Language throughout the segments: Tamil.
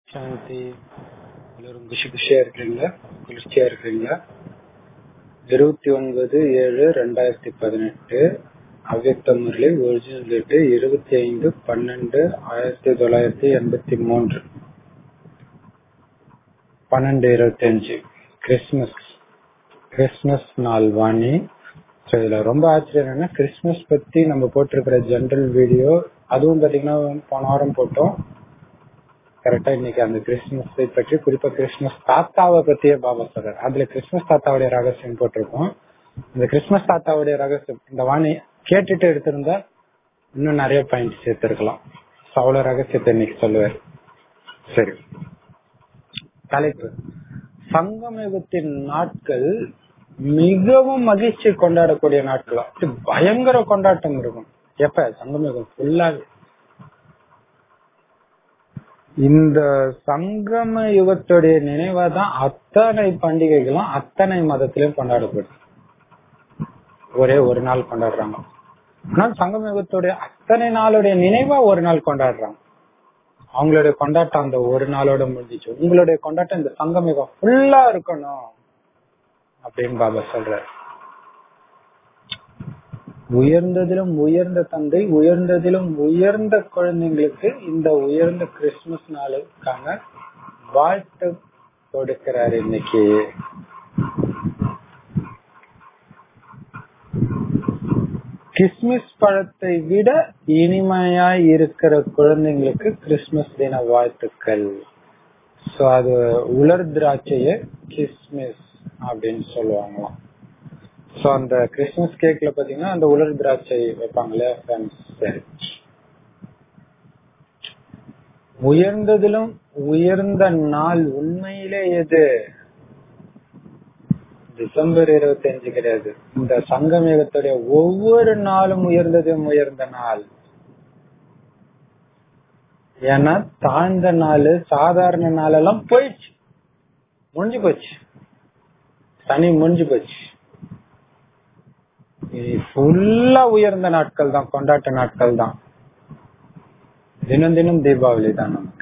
சாந்தி எல்லாரும் குஷி குஷியா இருக்கிறீங்களா குளிர்ச்சியா இருக்கிறீங்களா இருபத்தி ஒன்பது ஏழு ரெண்டாயிரத்தி பதினெட்டு அவ்வக்த முரளி ஒரிஜினல் டேட்டு இருபத்தி ஐந்து பன்னெண்டு ஆயிரத்தி தொள்ளாயிரத்தி எண்பத்தி மூன்று பன்னெண்டு இருபத்தி அஞ்சு கிறிஸ்துமஸ் கிறிஸ்துமஸ் நாள் வாணி ஸோ இதுல ரொம்ப ஆச்சரியம் என்னன்னா கிறிஸ்துமஸ் பத்தி நம்ம போட்டிருக்கிற ஜென்ரல் வீடியோ அதுவும் பாத்தீங்கன்னா போன வாரம் போட்டோம் கரெக்டா இன்னைக்கு அந்த கிறிஸ்துமஸை பற்றி குறிப்பா கிறிஸ்துமஸ் தாத்தாவை பத்தியே பாபா சொல்றாரு அதுல கிறிஸ்துமஸ் தாத்தாவுடைய ரகசியம் போட்டிருக்கோம் இந்த கிறிஸ்துமஸ் தாத்தாவுடைய ரகசியம் இந்த வாணி கேட்டுட்டு எடுத்திருந்தா இன்னும் நிறைய பாயிண்ட் சேர்த்திருக்கலாம் அவ்வளவு ரகசியத்தை இன்னைக்கு சொல்லுவார் சரி தலைப்பு சங்கமயுகத்தின் நாட்கள் மிகவும் மகிழ்ச்சி கொண்டாடக்கூடிய நாட்களா பயங்கர கொண்டாட்டம் இருக்கும் எப்ப சங்கமயுகம் ஃபுல்லாவே இந்த சங்கம யுகத்துடைய நினைவா தான் அத்தனை பண்டிகைகளும் அத்தனை மதத்திலும் கொண்டாடப்படுது ஒரே ஒரு நாள் கொண்டாடுறாங்க ஆனால் சங்கம யுகத்துடைய அத்தனை நாளுடைய நினைவா ஒரு நாள் கொண்டாடுறாங்க அவங்களுடைய கொண்டாட்டம் அந்த ஒரு நாளோட முடிஞ்சிச்சு உங்களுடைய கொண்டாட்டம் இந்த சங்கம் யுகம் ஃபுல்லா இருக்கணும் அப்படின்னு பாபா சொல்றாரு உயர்ந்ததிலும் உயர்ந்த தந்தை உயர்ந்ததிலும் உயர்ந்த குழந்தைங்களுக்கு இந்த உயர்ந்த கிறிஸ்துமஸ் நாளுக்கான வாழ்த்து கொடுக்கிறார் இன்னைக்கு கிறிஸ்துமஸ் பழத்தை விட இனிமையாய் இருக்கிற குழந்தைங்களுக்கு கிறிஸ்துமஸ் தின வாழ்த்துக்கள் சோ அது உலர் திராட்சைய கிறிஸ்துமஸ் அப்படின்னு சொல்லுவாங்களாம் சோ அந்த கிறிஸ்துமஸ் கேக்ல பாத்தீங்கன்னா அந்த உலர் திராட்சை வைப்பாங்க இல்லையா சரி உயர்ந்ததிலும் உயர்ந்த நாள் உண்மையிலே எது டிசம்பர் இருபத்தி அஞ்சு கிடையாது இந்த சங்கமேகத்துடைய ஒவ்வொரு நாளும் உயர்ந்ததும் உயர்ந்த நாள் ஏன்னா தாழ்ந்த நாள் சாதாரண நாள் எல்லாம் போயிடுச்சு முடிஞ்சு போச்சு சனி முடிஞ்சு போச்சு ஃபுல்லா உயர்ந்த நாட்கள் தான் கொண்டாட்ட நாட்கள் தான் தினம் தினம் தீபாவளி தான் நமக்கு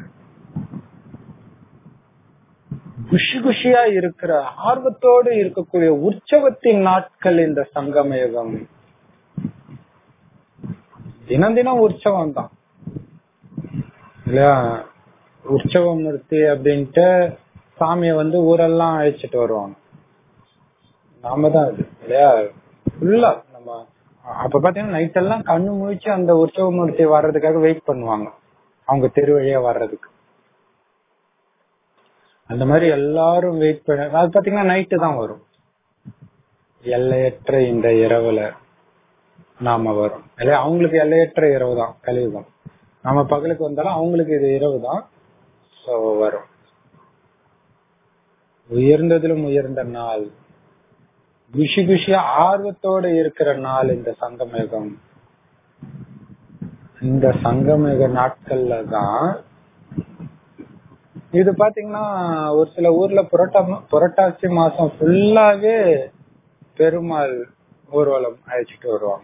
குஷி குஷியா இருக்கிற ஆர்வத்தோடு இருக்கக்கூடிய உற்சவத்தின் நாட்கள் இந்த சங்கமயுகம் தினம் தினம் உற்சவம் தான் இல்லையா உற்சவ மூர்த்தி அப்படின்ட்டு சாமிய வந்து ஊரெல்லாம் அழைச்சிட்டு வருவாங்க நாம தான் அது இல்லையா ஃபுல்லா நம்ம அப்ப பாத்தீங்கன்னா நைட் எல்லாம் கண்ணு முழிச்சு அந்த உற்சவ மூர்த்தி வர்றதுக்காக வெயிட் பண்ணுவாங்க அவங்க தெரு வழியா வர்றதுக்கு அந்த மாதிரி எல்லாரும் வெயிட் பண்ண அது பாத்தீங்கன்னா நைட்டு தான் வரும் எல்லையற்ற இந்த இரவுல நாம வரும் இல்லையா அவங்களுக்கு எல்லையற்ற இரவு தான் கலியுகம் நம்ம பகலுக்கு வந்தாலும் அவங்களுக்கு இது இரவு தான் வரும் உயர்ந்ததிலும் உயர்ந்த நாள் குஷி குஷியா ஆர்வத்தோட இருக்கிற நாள் இந்த சங்கமயுகம் இந்த சங்கமயுக நாட்கள்ல தான் இது பாத்தீங்கன்னா ஒரு சில ஊர்ல புரட்டா புரட்டாசி மாசம் ஃபுல்லாவே பெருமாள் ஊர்வலம் அழைச்சிட்டு வருவாங்க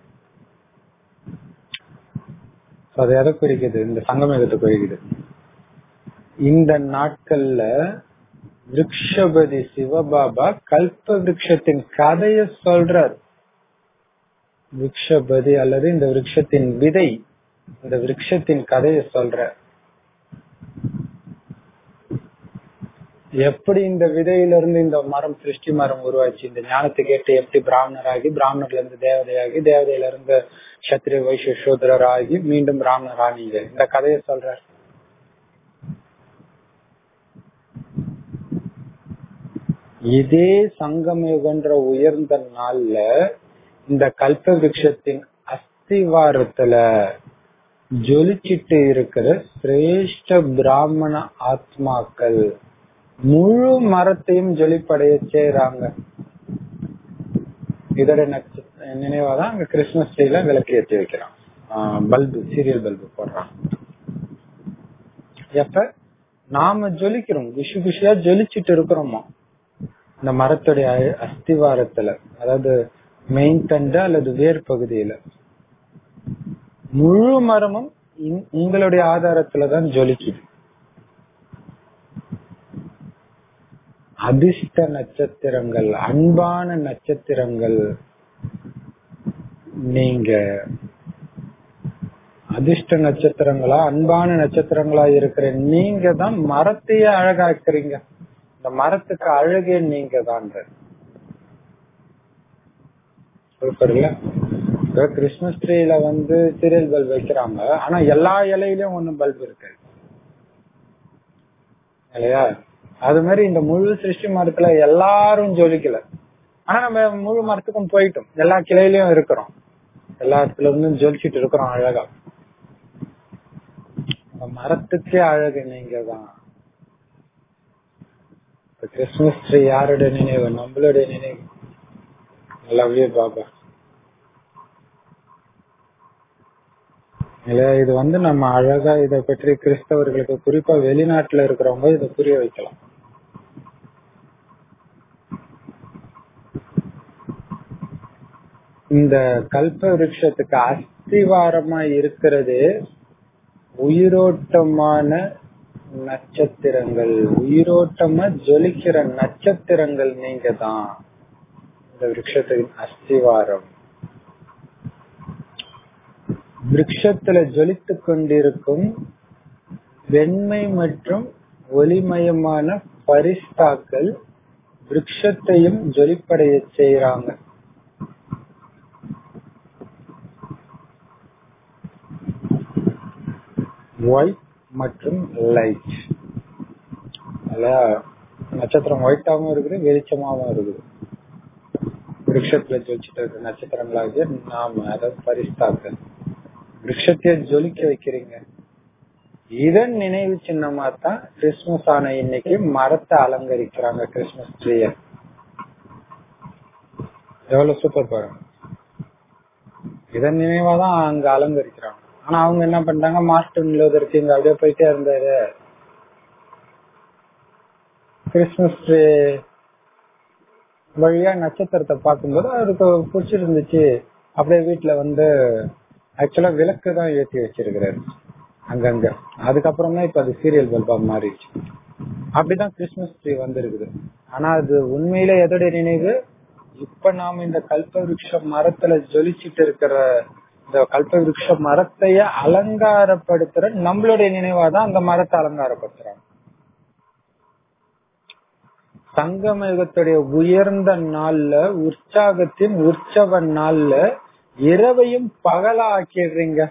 அது எதை குறிக்குது இந்த சங்கமேகத்தை குறிக்குது இந்த நாட்கள்ல விரக்ஷபதி சிவபாபா கல்ப விரக்ஷத்தின் கதைய சொல்றார் விரக்ஷபதி அல்லது இந்த விரக்ஷத்தின் விதை இந்த விரக்ஷத்தின் கதைய சொல்ற எப்படி இந்த விதையிலிருந்து இந்த மரம் சிருஷ்டி மரம் உருவாச்சு இந்த ஞானத்தை கேட்டு எப்படி பிராமணராகி பிராமணர்ல இருந்து தேவதையாகி தேவதையில இருந்து சத்திரிய வைஷ்ய சூதரர் ஆகி மீண்டும் பிராமணர் ஆனீங்க இந்த கதையை சொல்றார் இதே சங்கமயுகன்ற உயர்ந்த நாள்ல இந்த கல்ப விரக்ஷத்தின் அஸ்திவாரத்துல ஜொலிச்சிட்டு இருக்கிற சிரேஷ்ட பிராமண ஆத்மாக்கள் முழு மரத்தையும் ஜொலிப்படைய செய்யறாங்க இதோட நினைவாதான் அங்க கிறிஸ்துமஸ் டேல விளக்கு ஏற்றி வைக்கிறான் பல்பு சீரியல் பல்பு போடுறான் எப்ப நாம ஜொலிக்கிறோம் குஷி குஷியா ஜொலிச்சிட்டு இருக்கிறோமா இந்த மரத்துடைய அஸ்திவாரத்துல அதாவது மெயின் தண்டு அல்லது வேர் பகுதியில முழு மரமும் உங்களுடைய ஆதாரத்துலதான் ஜொலிக்குது அதிர்ஷ்ட நட்சத்திரங்கள் அன்பான நட்சத்திரங்கள் நீங்க அதிர்ஷ்ட நட்சத்திரங்களா அன்பான நட்சத்திரங்களா இருக்கிற நீங்க தான் மரத்தையே அழகாக்குறீங்க இந்த மரத்துக்கு அழகே நீங்க தான் சூப்பர் இல்ல இப்ப கிறிஸ்துமஸ் ட்ரீல வந்து சீரியல் பல்ப் வைக்கிறாங்க ஆனா எல்லா இலையிலயும் ஒண்ணு பல்ப் இருக்கு இல்லையா அது மாதிரி இந்த முழு சிருஷ்டி மரத்துல எல்லாரும் ஜொலிக்கல ஆனா நம்ம முழு மரத்துக்கும் போயிட்டோம் எல்லா கிளையிலயும் இருக்கிறோம் எல்லா இடத்துல இருந்தும் ஜொலிச்சிட்டு இருக்கிறோம் அழகா மரத்துக்கே அழகு நீங்க தான் கிறிஸ்துமஸ் ட்ரீ யாருடைய நினைவு நம்மளுடைய நினைவு லவ்யூ பாபா இல்லையா இது வந்து நம்ம அழகா இதை பற்றி கிறிஸ்தவர்களுக்கு குறிப்பா வெளிநாட்டுல இருக்கிறவங்க இதை புரிய வைக்கலாம் இந்த கல்ப விருட்சத்துக்கு அஸ்திவாரமா இருக்கிறது உயிரோட்டமான நட்சத்திரங்கள் உயிரோட்டமா ஜொலிக்கிற நட்சத்திரங்கள் நீங்க தான் இந்த விருட்சத்தின் அஸ்திவாரம் விருட்சத்துல ஜொலித்து கொண்டிருக்கும் வெண்மை மற்றும் ஒளிமயமான பரிஸ்தாக்கள் விருட்சத்தையும் ஜொலிப்படைய செய்யறாங்க ஒயிட் மற்றும் லைட் நட்சத்திரம் ஒயிட்டாவும் இருக்குது வெளிச்சமாவும் இருக்குது விருட்சத்துல ஜொலிச்சுட்டு இருக்க நட்சத்திரங்களாகிய நாம அதாவது பரிஸ்தாக்கள் விருட்சத்தையே ஜொலிக்க வைக்கிறீங்க இதன் நினைவு சின்னமா தான் கிறிஸ்துமஸ் ஆன இன்னைக்கு மரத்தை அலங்கரிக்கிறாங்க கிறிஸ்துமஸ் ட்ரீய எவ்வளவு சூப்பர் பாருங்க இதன் நினைவாதான் அங்க அலங்கரிக்கிறாங்க ஆனா அவங்க என்ன பண்றாங்க மார்டின் லூதர் கிங் அப்படியே போயிட்டே இருந்தாரு கிறிஸ்துமஸ் ட்ரீ வழியா நட்சத்திரத்தை பார்க்கும்போது அவருக்கு பிடிச்சிருந்துச்சு அப்படியே வீட்டுல வந்து ஆக்சுவலா விளக்கு தான் ஏற்றி வச்சிருக்கிறாரு அங்கங்க அதுக்கப்புறம் தான் இப்ப அது சீரியல் பல்பா மாறிடுச்சு அப்படிதான் கிறிஸ்துமஸ் ட்ரீ வந்திருக்குது ஆனா அது உண்மையில எதோட நினைவு இப்ப நாம இந்த கல்ப விருட்ச மரத்துல ஜொலிச்சிட்டு இருக்கிற இந்த கல்ப விருட்ச மரத்தைய அலங்காரப்படுத்துற நம்மளுடைய நினைவாதான் அந்த மரத்தை அலங்காரப்படுத்துறாங்க சங்கம யுகத்துடைய உயர்ந்த நாள்ல உற்சாகத்தின் உற்சவ நாள்ல இரவையும் பகலா ஆக்கிடுறீங்க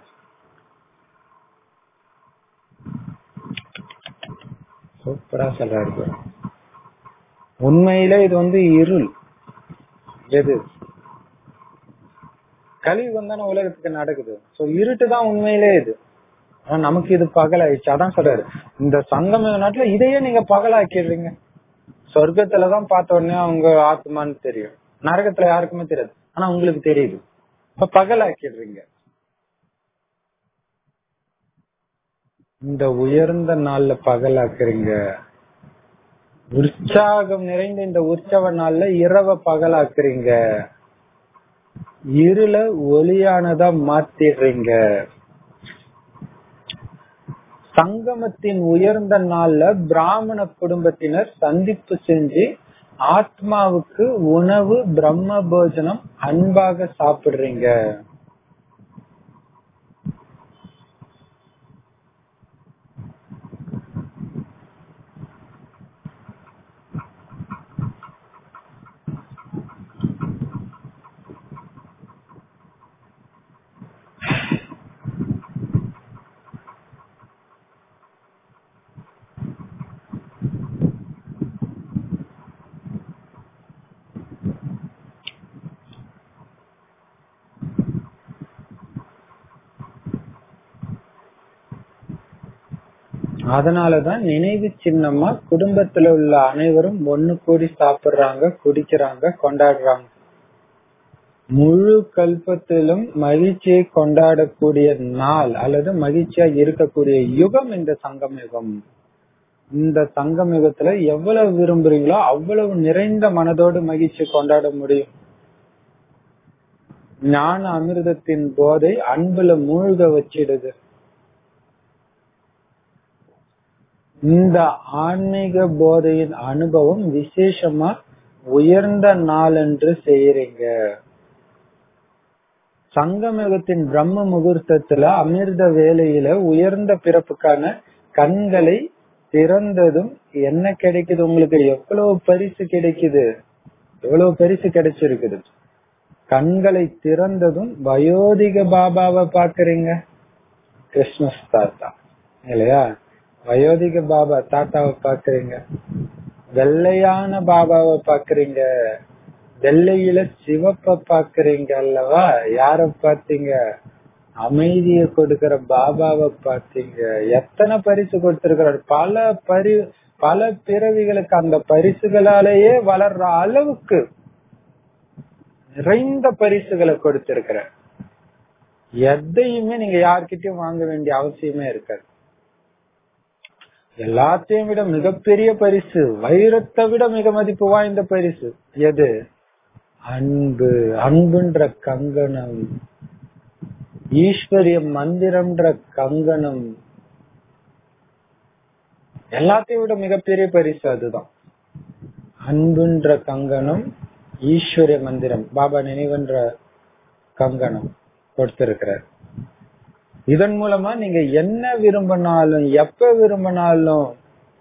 சூப்பரா சொல்றாரு உண்மையில இது வந்து இருள் எது கலியுகம் தானே உலகத்துக்கு நடக்குது சோ இருட்டு தான் உண்மையிலே இது ஆனா நமக்கு இது பகலாயிடுச்சு அதான் சொல்றாரு இந்த சங்கம நாட்டுல இதையே நீங்க பகலாக்கிடுறீங்க சொர்க்கத்துலதான் பார்த்த உடனே அவங்க ஆத்மான்னு தெரியும் நரகத்துல யாருக்குமே தெரியாது ஆனா உங்களுக்கு தெரியுது இப்ப பகலாக்கிடுறீங்க இந்த உயர்ந்த நாள்ல பகலாக்குறீங்க உற்சாகம் நிறைந்த இந்த உற்சவ நாள்ல இரவ பகலாக்குறீங்க இருள ஒளியானதா மாத்திடுறீங்க சங்கமத்தின் உயர்ந்த நாள்ல பிராமண குடும்பத்தினர் சந்திப்பு செஞ்சு ஆத்மாவுக்கு உணவு பிரம்ம போஜனம் அன்பாக சாப்பிடுறீங்க அதனாலதான் நினைவு சின்னமா குடும்பத்துல உள்ள அனைவரும் ஒண்ணு கூடி சாப்பிடுறாங்க குடிக்கிறாங்க கொண்டாடுறாங்க முழு கல்பத்திலும் மகிழ்ச்சியை கொண்டாடக்கூடிய நாள் அல்லது மகிழ்ச்சியா இருக்கக்கூடிய யுகம் இந்த சங்கம் யுகம் இந்த சங்கம் யுகத்துல எவ்வளவு விரும்புறீங்களோ அவ்வளவு நிறைந்த மனதோடு மகிழ்ச்சி கொண்டாட முடியும் ஞான அமிர்தத்தின் போதை அன்புல மூழ்க வச்சிடுது இந்த ஆன்மீக போதையின் அனுபவம் விசேஷமா உயர்ந்த நாள் என்று செய்யறீங்க சங்கமயுகத்தின் பிரம்ம முகூர்த்தத்துல அமிர்த வேலையில உயர்ந்த பிறப்புக்கான கண்களை திறந்ததும் என்ன கிடைக்குது உங்களுக்கு எவ்வளவு பரிசு கிடைக்குது எவ்வளவு பரிசு கிடைச்சிருக்குது கண்களை திறந்ததும் வயோதிக பாபாவை பாக்குறீங்க கிறிஸ்துமஸ் தாத்தா இல்லையா வயோதிக பாபா தாத்தாவை பாக்குறீங்க வெள்ளையான பாபாவை பாக்குறீங்க வெள்ளையில சிவப்ப பாக்குறீங்க அல்லவா யார பாத்தீங்க அமைதியை கொடுக்கிற பாபாவை பாத்தீங்க எத்தனை பரிசு கொடுத்திருக்கிறார் பல பரி பல பிறவிகளுக்கு அந்த பரிசுகளாலேயே வளர்ற அளவுக்கு நிறைந்த பரிசுகளை கொடுத்திருக்கிற எதையுமே நீங்க யார்கிட்டயும் வாங்க வேண்டிய அவசியமே இருக்காது எல்லாத்தையும் விட மிகப்பெரிய பரிசு வைரத்தை விட மிக மதிப்பு வாய்ந்த பரிசு எது அன்பு அன்புன்ற கங்கணம் ஈஸ்வரிய மந்திரம்ன்ற கங்கணம் எல்லாத்தையும் விட மிகப்பெரிய பரிசு அதுதான் அன்புன்ற கங்கணம் ஈஸ்வரிய மந்திரம் பாபா நினைவுன்ற கங்கணம் கொடுத்திருக்கிறார் இதன் மூலமா நீங்க என்ன விரும்பினாலும் எப்ப விரும்பினாலும்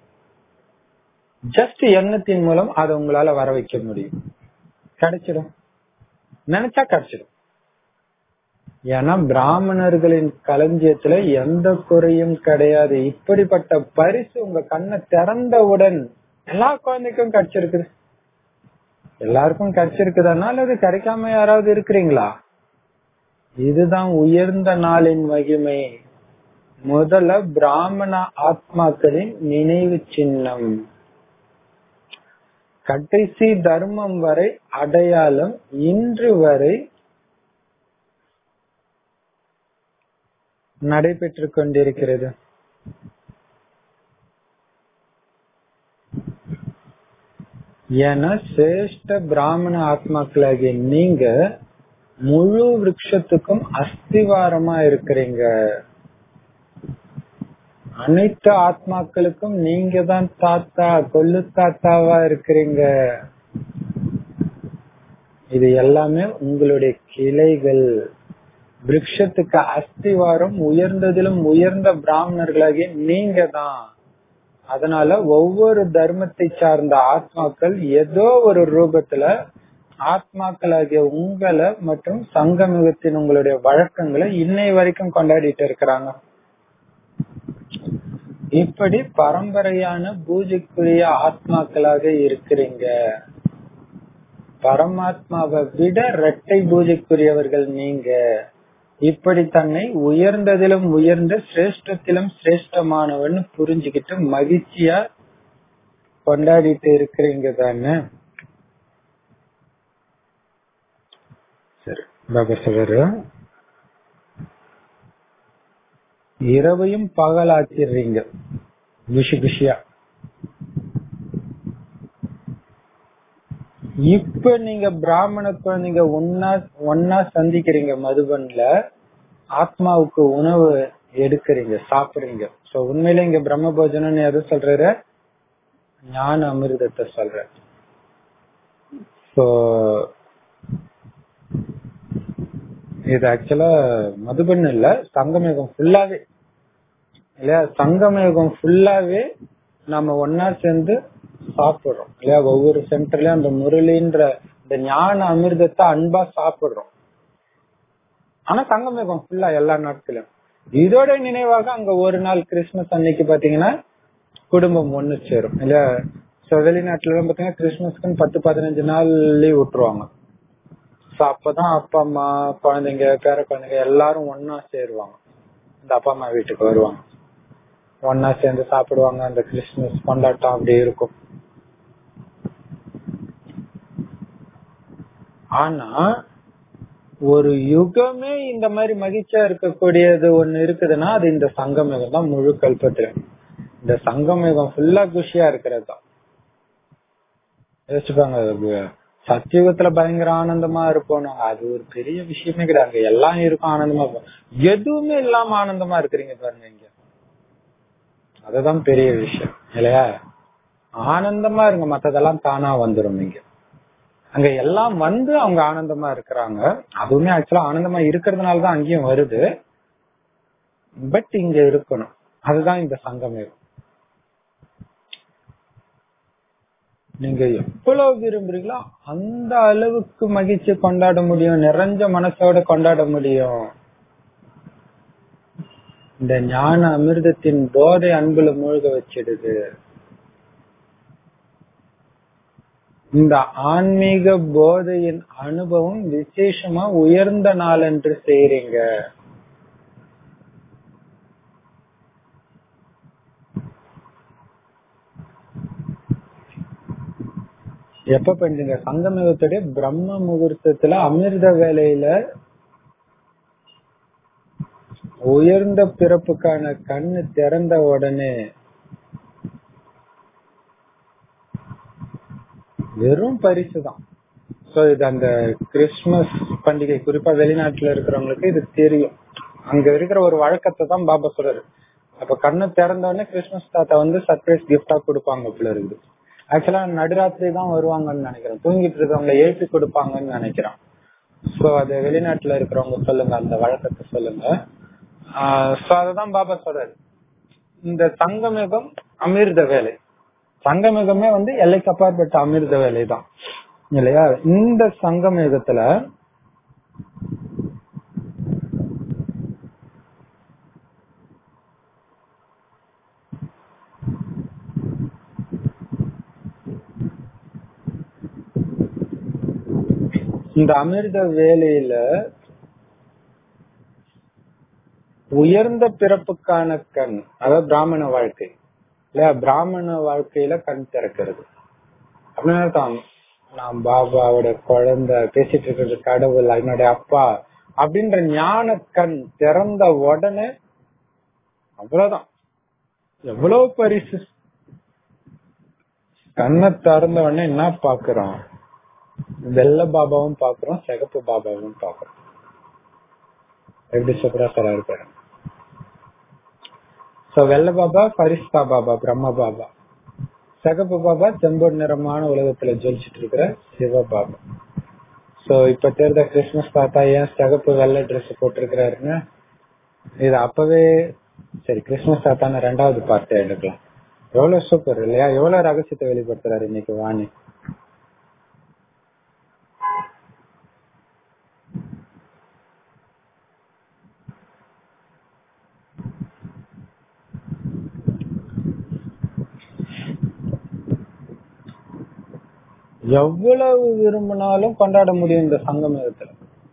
ஜஸ்ட் எண்ணத்தின் மூலம் அதை உங்களால வர வைக்க முடியும் கிடைச்சிடும் நினைச்சா கிடைச்சிடும் ஏன்னா பிராமணர்களின் களஞ்சியத்துல எந்த குறையும் கிடையாது இப்படிப்பட்ட பரிசு உங்க கண்ணை திறந்தவுடன் எல்லா குழந்தைக்கும் கிடைச்சிருக்குது எல்லாருக்கும் கிடைச்சிருக்குதுன்னா அல்லது கிடைக்காம யாராவது இருக்கிறீங்களா இதுதான் உயர்ந்த நாளின் மகிமை முதல்ல பிராமண ஆத்மாக்களின் நினைவு சின்னம் கடைசி தர்மம் வரை அடையாளம் இன்று வரை நடைபெற்றுக் கொண்டிருக்கிறது ஏன்னா சிரேஷ்ட பிராமண ஆத்மாக்களாகிய நீங்க முழு விருட்சத்துக்கும் அஸ்திவாரமா இருக்கிறீங்க அனைத்து ஆத்மாக்களுக்கும் நீங்க தான் தாத்தா கொல்லு தாத்தாவா இருக்கிறீங்க இது எல்லாமே உங்களுடைய கிளைகள் விருட்சத்துக்கு அஸ்திவாரம் உயர்ந்ததிலும் உயர்ந்த பிராமணர்களாகிய நீங்க தான் அதனால ஒவ்வொரு தர்மத்தை சார்ந்த ஆத்மாக்கள் ஏதோ ஒரு ரூபத்துல ஆத்மாக்களாகிய உங்களை மற்றும் சங்கமிகத்தின் உங்களுடைய வழக்கங்களை இன்னை வரைக்கும் கொண்டாடிட்டு இருக்கிறாங்க இப்படி பரம்பரையான பூஜைக்குரிய ஆத்மாக்களாக இருக்கிறீங்க பரமாத்மாவை விட இரட்டை பூஜைக்குரியவர்கள் நீங்க இப்படி தன்னை உயர்ந்ததிலும் உயர்ந்த சிரேஷ்டத்திலும் சிரேஷ்டமானவன் புரிஞ்சுக்கிட்டு மகிழ்ச்சியா கொண்டாடிட்டு இருக்கிறீங்க தானே சரி பாபா சொல்றாரு இரவையும் பகலாக்கிடுறீங்க குஷி குஷியா இப்ப நீங்க பிராமண குழந்தைங்க ஒன்னா ஒன்னா சந்திக்கிறீங்க மதுபன்ல ஆத்மாவுக்கு உணவு எடுக்கிறீங்க சாப்பிடுறீங்க சோ உண்மையில இங்க பிரம்ம போஜனம் எது சொல்றாரு ஞான அமிர்தத்தை சொல்ற சோ இது ஆக்சுவலா மதுபன் இல்ல சங்கமேகம் ஃபுல்லாவே இல்லையா சங்கமேகம் ஃபுல்லாவே நம்ம ஒன்னா சேர்ந்து சாப்பிடுறோம் இல்லையா ஒவ்வொரு சென்டர்லயும் அந்த முரளின்ற இந்த ஞான அமிர்தத்தை அன்பா சாப்பிடுறோம் ஆனா சங்கமேகம் ஃபுல்லா எல்லா நாட்களும் இதோட நினைவாக அங்க ஒரு நாள் கிறிஸ்துமஸ் அன்னைக்கு பாத்தீங்கன்னா குடும்பம் ஒண்ணு சேரும் இல்ல சோ வெளிநாட்டுல எல்லாம் பாத்தீங்கன்னா கிறிஸ்துமஸ்க்கு பத்து பதினஞ்சு நாள் லீவ் விட்டுருவாங்க சோ அப்பதான் அப்பா அம்மா குழந்தைங்க பேர குழந்தைங்க எல்லாரும் ஒன்னா சேருவாங்க இந்த அப்பா அம்மா வீட்டுக்கு வருவாங்க ஒன்னா சேர்ந்து சாப்பிடுவாங்க அந்த கிறிஸ்துமஸ் கொண்டாட்டம் அப்படி இருக்கும் ஆனா ஒரு யுகமே இந்த மாதிரி மகிழ்ச்சியா இருக்கக்கூடியது ஒண்ணு இருக்குதுன்னா அது இந்த சங்கமேகம் தான் முழு கல்பத்துல இந்த சங்கமேகம் ஃபுல்லா குஷியா இருக்கிறது தான் யோசிச்சுப்பாங்க சத்தியுகத்துல பயங்கர ஆனந்தமா இருப்போம் நாங்க அது ஒரு பெரிய விஷயமே கிடையாது எல்லாம் இருக்கும் ஆனந்தமா இருப்போம் எதுவுமே இல்லாம ஆனந்தமா இருக்கிறீங்க பாருங்க இங்க அதுதான் பெரிய விஷயம் இல்லையா ஆனந்தமா இருங்க மத்ததெல்லாம் தானா வந்துரும் இங்க அங்க எல்லாம் வந்து அவங்க ஆனந்தமா இருக்கிறாங்க அதுவுமே ஆக்சுவலா ஆனந்தமா இருக்கிறதுனால தான் அங்கேயும் வருது பட் இங்க இருக்கணும் அதுதான் இந்த சங்கமேகம் நீங்க எவ்வளவு விரும்புறீங்களோ அந்த அளவுக்கு மகிழ்ச்சி கொண்டாட முடியும் நிறைஞ்ச மனசோட கொண்டாட முடியும் இந்த ஞான அமிர்தத்தின் போதை அன்புல மூழ்க வச்சிடுது இந்த ஆன்மீக போதையின் அனுபவம் விசேஷமா உயர்ந்த நாள் என்று செய்றீங்க எப்ப பண்றீங்க சங்கமயுகத்துடைய பிரம்ம முகூர்த்தத்துல அமிர்த வேலையில உயர்ந்த பிறப்புக்கான கண்ணு திறந்த உடனே வெறும் பரிசு தான் சோ இது அந்த கிறிஸ்துமஸ் பண்டிகை குறிப்பா வெளிநாட்டுல இருக்கிறவங்களுக்கு இது தெரியும் அங்க இருக்கிற ஒரு வழக்கத்தை தான் பாபா சொல்றாரு அப்ப கண்ணு திறந்த உடனே கிறிஸ்துமஸ் தாத்தா வந்து சர்ப்ரைஸ் கிஃப்டா கொடுப்பாங்க போல இருக்குது ஆக்சுவலா நடுராத்திரி தான் வருவாங்கன்னு நினைக்கிறேன் தூங்கிட்டு இருக்கவங்க எழுப்பி கொடுப்பாங்கன்னு நினைக்கிறேன் சோ அது வெளிநாட்டுல இருக்கிறவங்க சொல்லுங்க அந்த வழக்கத்தை சொல்லுங்க சோ அததான் பாபா சொல்றாரு இந்த சங்கமிகம் அமிர்த வேலை சங்கமிகமே வந்து எல்லைக்கு அப்பாற்பட்ட அமிர்த வேலை தான் இல்லையா இந்த சங்கமயுகத்துல இந்த அமிர்த வேலையில உயர்ந்த பிறப்புக்கான கண் அதாவது பிராமண வாழ்க்கை இல்லையா பிராமண வாழ்க்கையில கண் திறக்கிறது அப்படின்னு அர்த்தம் நான் பாபாவோட குழந்தை பேசிட்டு இருக்கிறது கடவுள் என்னுடைய அப்பா அப்படின்ற ஞான கண் திறந்த உடனே அவ்வளவுதான் எவ்வளவு பரிசு கண்ணை திறந்த உடனே என்ன பாக்குறோம் வெள்ள பாபாவும் பாக்குறோம் சிகப்பு பாபாவும் பாக்குறோம் எப்படி சூப்பரா சொல்ல இருப்பாரு சோ வெள்ள பாபா பரிஸ்தா பாபா பிரம்ம பாபா சிகப்பு பாபா செம்பொன் நிறமான உலகத்துல ஜொலிச்சிட்டு இருக்கிற சிவ பாபா சோ இப்ப தேர்ந்த கிறிஸ்துமஸ் தாத்தா ஏன் சிகப்பு வெள்ளை ட்ரெஸ் போட்டிருக்கிறாருன்னு இது அப்பவே சரி கிறிஸ்துமஸ் தாத்தான ரெண்டாவது பார்த்து எடுக்கலாம் எவ்வளவு சூப்பர் இல்லையா எவ்வளவு ரகசியத்தை வெளிப்படுத்துறாரு இன்னைக்கு வாணி எவ்வளவு விரும்பினாலும் கொண்டாட முடியும் இந்த சங்கமயத்துல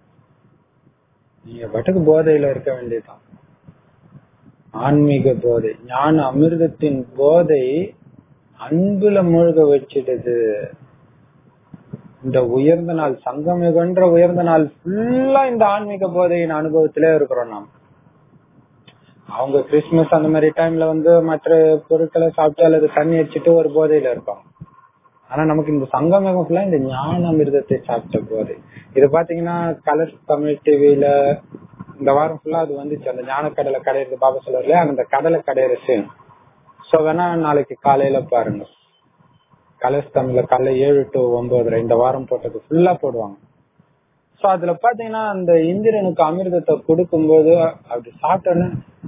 நீங்க பாட்டுக்கு போதையில இருக்க வேண்டியதுதான் ஆன்மீக போதை ஞான அமிர்தத்தின் போதை அன்புல மூழ்க வச்சிடுது இந்த உயர்ந்த நாள் சங்கமிகன்ற உயர்ந்த நாள் ஃபுல்லா இந்த ஆன்மீக போதையின் அனுபவத்திலே இருக்கிறோம் நாம் அவங்க கிறிஸ்துமஸ் அந்த மாதிரி டைம்ல வந்து மற்ற பொருட்களை சாப்பிட்டு அல்லது தண்ணி அடிச்சுட்டு ஒரு போதையில இருப்பாங்க ஆனா நமக்கு இந்த சங்கமகம் ஃபுல்லா இந்த ஞான அமிர்தத்தை சாப்பிட்ட போது இது பாத்தீங்கன்னா கலர்ஸ் தமிழ் டிவில இந்த வாரம் ஃபுல்லா அது வந்துச்சு அந்த ஞான கடலை கடையிறது பாபா சொல்லுவார்ல அந்த கடலை கடையிற சீன் சோ வேணா நாளைக்கு காலையில பாருங்க கலர்ஸ் தமிழ்ல காலைல ஏழு டு ஒன்பது இந்த வாரம் போட்டது ஃபுல்லா போடுவாங்க சோ அதுல பாத்தீங்கன்னா அந்த இந்திரனுக்கு அமிர்தத்தை கொடுக்கும்போது அப்படி சாப்பிட்டோன்னு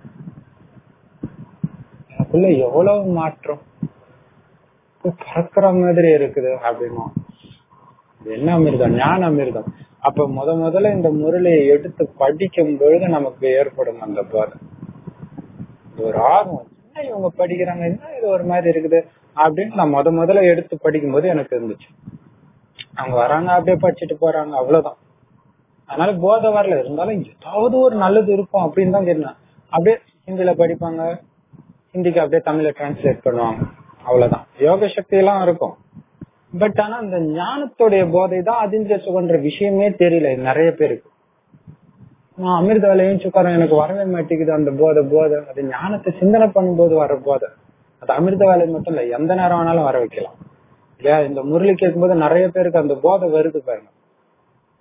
எனக்குள்ள எவ்வளவு மாற்றம் பறக்கிற மாதிரி இருக்குது அப்படின்னா என்ன அமிர்தம் ஞான அமிர்தம் அப்ப முத முதல்ல இந்த முரளியை எடுத்து படிக்கும் பொழுது நமக்கு ஏற்படும் அந்த போதை ஒரு ஆர்வம் என்ன இவங்க படிக்கிறாங்க என்ன இது ஒரு மாதிரி இருக்குது அப்படின்னு நான் முத முதல்ல எடுத்து படிக்கும் போது எனக்கு இருந்துச்சு அவங்க வராங்க அப்படியே படிச்சுட்டு போறாங்க அவ்வளவுதான் அதனால போதை வரல இருந்தாலும் ஏதாவது ஒரு நல்லது இருக்கும் அப்படின்னு தான் கேட்டேன் அப்படியே ஹிந்தில படிப்பாங்க ஹிந்திக்கு அப்படியே தமிழ்ல டிரான்ஸ்லேட் பண்ணுவாங்க அவ்வளவுதான் யோக சக்தி எல்லாம் இருக்கும் பட் ஆனா இந்த ஞானத்துடைய போதை தான் அதிர்ந்த சுகன்ற விஷயமே தெரியல நிறைய பேருக்கு நான் அமிர்த வேலையும் சுக்காரம் எனக்கு வரவே மாட்டேங்குது அந்த போதை போதை அது ஞானத்தை சிந்தனை பண்ணும்போது வர போதை அது அமிர்த வேலை மட்டும் இல்ல எந்த நேரம் வேணாலும் வர வைக்கலாம் இல்லையா இந்த முரளி கேட்கும்போது நிறைய பேருக்கு அந்த போதை வருது பாருங்க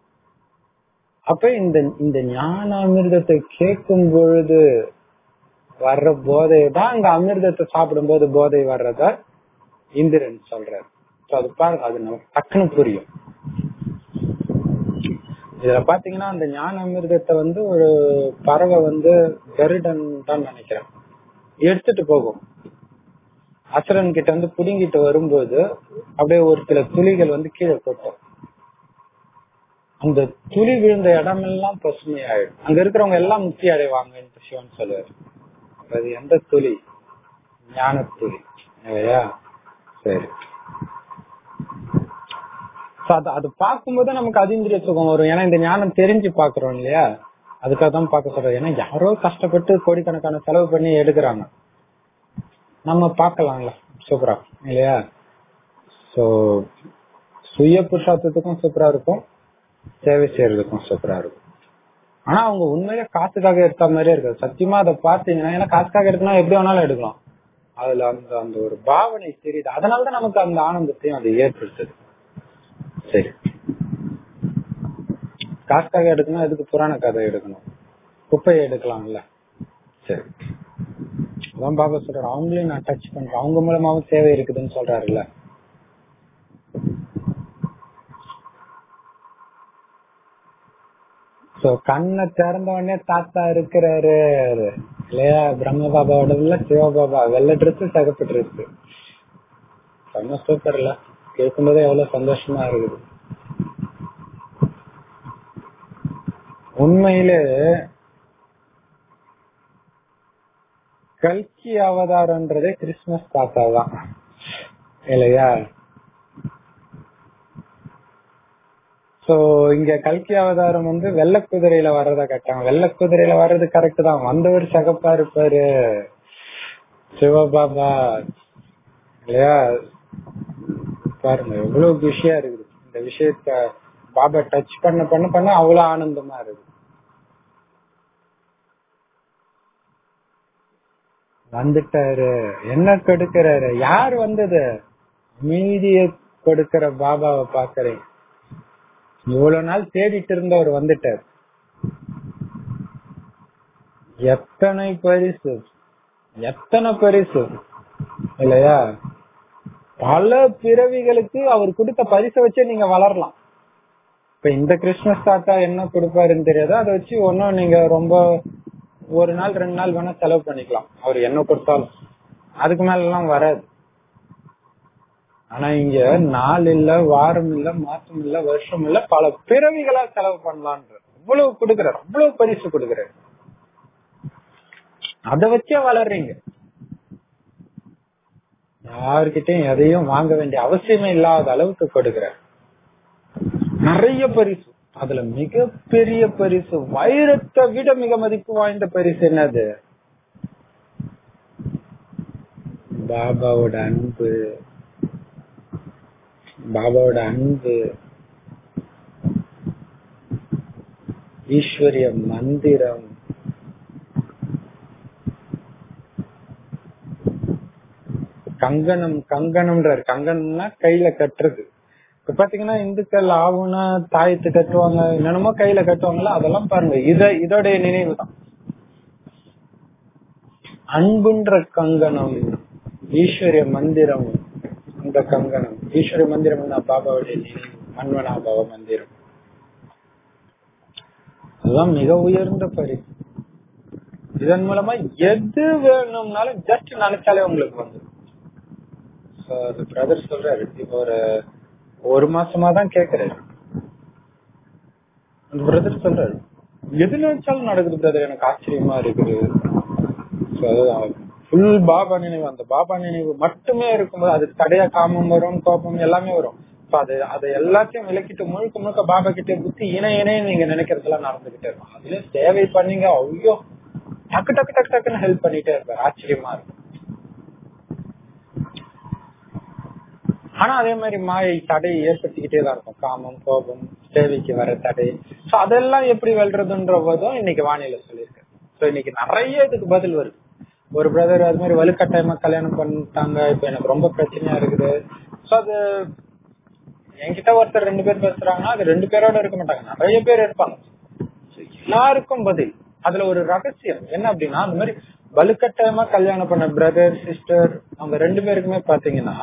அப்ப இந்த இந்த ஞான அமிர்தத்தை கேட்கும் பொழுது வர்ற போதை தான் அங்க அமிர்தத்தை சாப்பிடும் போது போதை வர்றத இந்திரன் சொல்றாரு So அது பாருங்க அது நமக்கு டக்குன்னு புரியும் இதுல பாத்தீங்கன்னா அந்த ஞான அமிர்தத்தை வந்து ஒரு பறவை வந்து கருடன் தான் நினைக்கிறேன் எடுத்துட்டு போகும் அசுரன் கிட்ட வந்து புடுங்கிட்டு வரும்போது அப்படியே ஒரு சில துளிகள் வந்து கீழே கொட்டும் அந்த துளி விழுந்த இடமெல்லாம் பசுமையாயிடும் அங்க இருக்கிறவங்க எல்லாம் முக்தி அடைவாங்கன்னு சிவன் சொல்லுவாரு அது எந்த துளி ஞான துளி இல்லையா சரி So அது அது பார்க்கும்போது நமக்கு அதீந்திரிய சுகம் வரும் ஏன்னா இந்த ஞானம் தெரிஞ்சு பாக்குறோம் இல்லையா அதுக்காக தான் பார்க்க சொல்றோம் ஏன்னா யாரோ கஷ்டப்பட்டு கோடிக்கணக்கான செலவு பண்ணி எடுக்கிறாங்க நம்ம பார்க்கலாம்ல சூப்பரா இல்லையா சோ சுய புருஷார்த்தத்துக்கும் சூப்பரா இருக்கும் சேவை செய்யறதுக்கும் சூப்பரா இருக்கும் ஆனா அவங்க உண்மையிலே காசுக்காக எடுத்த மாதிரியே இருக்காது சத்தியமா அதை பார்த்தீங்கன்னா ஏன்னா காசுக்காக எடுக்கணும் எப்படி வேணாலும் எடுக்கலாம் அதுல அந்த அந்த ஒரு பாவனை தெரியுது அதனாலதான் நமக்கு அந்த ஆனந்தத்தையும் அது ஏற்படுத்துது சரி காசுக்காக எடுக்கணும் எதுக்கு புராண கதை எடுக்கணும் குப்பையை எடுக்கலாம்ல சரி அதான் பாபா சொல்றாரு அவங்களையும் நான் டச் பண்றேன் அவங்க மூலமாவும் சேவை இருக்குதுன்னு சொல்றாருல்ல சோ கண்ணை திறந்த உடனே தாத்தா இருக்கிறாரு இல்லையா பிரம்ம பாபாவோட இல்ல சிவபாபா வெள்ளை ட்ரெஸ் சகப்பு ட்ரெஸ் செம்ம சூப்பர் இல்ல கேட்கும்போதே எவ்வளவு சந்தோஷமா இருக்குது உண்மையிலே கல்கி அவதாரம்ன்றதே கிறிஸ்துமஸ் தாத்தா தான் இல்லையா சோ இங்க கல்கி அவதாரம் வந்து வெள்ள குதிரையில வர்றத கட்டாங்க வெள்ள குதிரையில வர்றது கரெக்ட் தான் வந்தவர் சகப்பா இருப்பாரு சிவபாபா இல்லையா பாருங்க எவ்வளவு விஷயம் இருக்குது இந்த விஷயத்த பாபா டச் பண்ண பண்ண பண்ண அவ்வளவு ஆனந்தமா இருக்கு வந்துட்டாரு என்ன கொடுக்கறாரு யார் வந்தது மீதிய கொடுக்கிற பாபாவை பாக்குறேன் இவ்வளவு நாள் தேடிட்டு இருந்தவர் வந்துட்டார் எத்தனை பரிசு எத்தனை பரிசு இல்லையா பல பிறவிகளுக்கு அவர் கொடுத்த பரிசை வச்சே நீங்க வளரலாம் இப்ப இந்த கிறிஸ்துமஸ் தாத்தா என்ன கொடுப்பாருன்னு தெரியாது அதை வச்சு ஒன்னும் நீங்க ரொம்ப ஒரு நாள் ரெண்டு நாள் வேணா செலவு பண்ணிக்கலாம் அவர் என்ன கொடுத்தாலும் அதுக்கு மேல எல்லாம் வராது ஆனா இங்க நாள் இல்ல வாரம் இல்ல மாசம் இல்ல வருஷம் இல்ல பல பிறவிகளா செலவு பண்ணலான்ற அவ்வளவு கொடுக்கிறார் அவ்வளவு பரிசு கொடுக்கிறார் அத வச்சே வளர்றீங்க யாருக்கிட்டையும் எதையும் வாங்க வேண்டிய அவசியமே இல்லாத அளவுக்கு கொடுக்கிறார் நிறைய பரிசு அதுல மிகப்பெரிய பரிசு வைரத்தை விட மிக மதிப்பு வாய்ந்த பரிசு என்னது பாபாவோட அன்பு பாபாவோட அன்பு ஈஸ்வரிய மந்திரம் கங்கணம் கங்கணம்ன்றாரு கங்கணம்னா கையில கட்டுறது இப்ப பாத்தீங்கன்னா இந்துக்கள் ஆவுனா தாயத்து கட்டுவாங்க என்னென்னமோ கையில கட்டுவாங்கல்ல அதெல்லாம் பாருங்க இத இதோடைய நினைவு தான் அன்புன்ற கங்கணம் ஈஸ்வரிய மந்திரம் இந்த கங்கணம் ஈஸ்வரிய மந்திரம் பாபாவுடைய நினைவு மன்வனாபாவ மந்திரம் அதுதான் மிக உயர்ந்த பரிசு இதன் மூலமா எது வேணும்னாலும் ஜஸ்ட் நினைச்சாலே உங்களுக்கு வந்துடும் பிரதர் சொல்றாரு இப்போ ஒரு ஒரு மாசமா தான் கேக்குறாரு அந்த பிரதர் சொல்றாரு எது நினைச்சாலும் நடக்குது பிரதர் எனக்கு ஆச்சரியமா இருக்குது ஃபுல் பாபா நினைவு அந்த பாபா நினைவு மட்டுமே இருக்கும்போது அது தடையா காமம் வரும் கோபம் எல்லாமே வரும் அது அதை எல்லாத்தையும் விளக்கிட்டு முழுக்க முழுக்க பாபா கிட்டே புத்தி இணை இணைய நீங்க நினைக்கிறதெல்லாம் நடந்துகிட்டே இருக்கும் அதுல சேவை பண்ணீங்க ஐயோ டக்கு டக்கு டக்கு டக்குன்னு ஹெல்ப் பண்ணிட்டே இருப்பாரு ஆச்சரியமா இருக்கும் ஆனா அதே மாதிரி மாயை தடை ஏற்படுத்திக்கிட்டே தான் இருக்கும் காமம் கோபம் சேவைக்கு வர தடை சோ அதெல்லாம் எப்படி வெல்றதுன்ற போதும் இன்னைக்கு வானிலை சொல்லியிருக்கேன் சோ இன்னைக்கு நிறைய இதுக்கு பதில் வருது ஒரு பிரதர் அது மாதிரி வலுக்கட்டாயமா கல்யாணம் பண்ணிட்டாங்க இப்ப எனக்கு ரொம்ப பிரச்சனையா இருக்குது சோ அது என்கிட்ட ஒருத்தர் ரெண்டு பேர் பேசுறாங்கன்னா அது ரெண்டு பேரோட இருக்க மாட்டாங்க நிறைய பேர் இருப்பாங்க எல்லாருக்கும் பதில் அதுல ஒரு ரகசியம் என்ன அப்படின்னா அந்த மாதிரி வலுக்கட்டாயமா கல்யாணம் பண்ண பிரதர் சிஸ்டர் அவங்க ரெண்டு பேருக்குமே பாத்தீங்கன்னா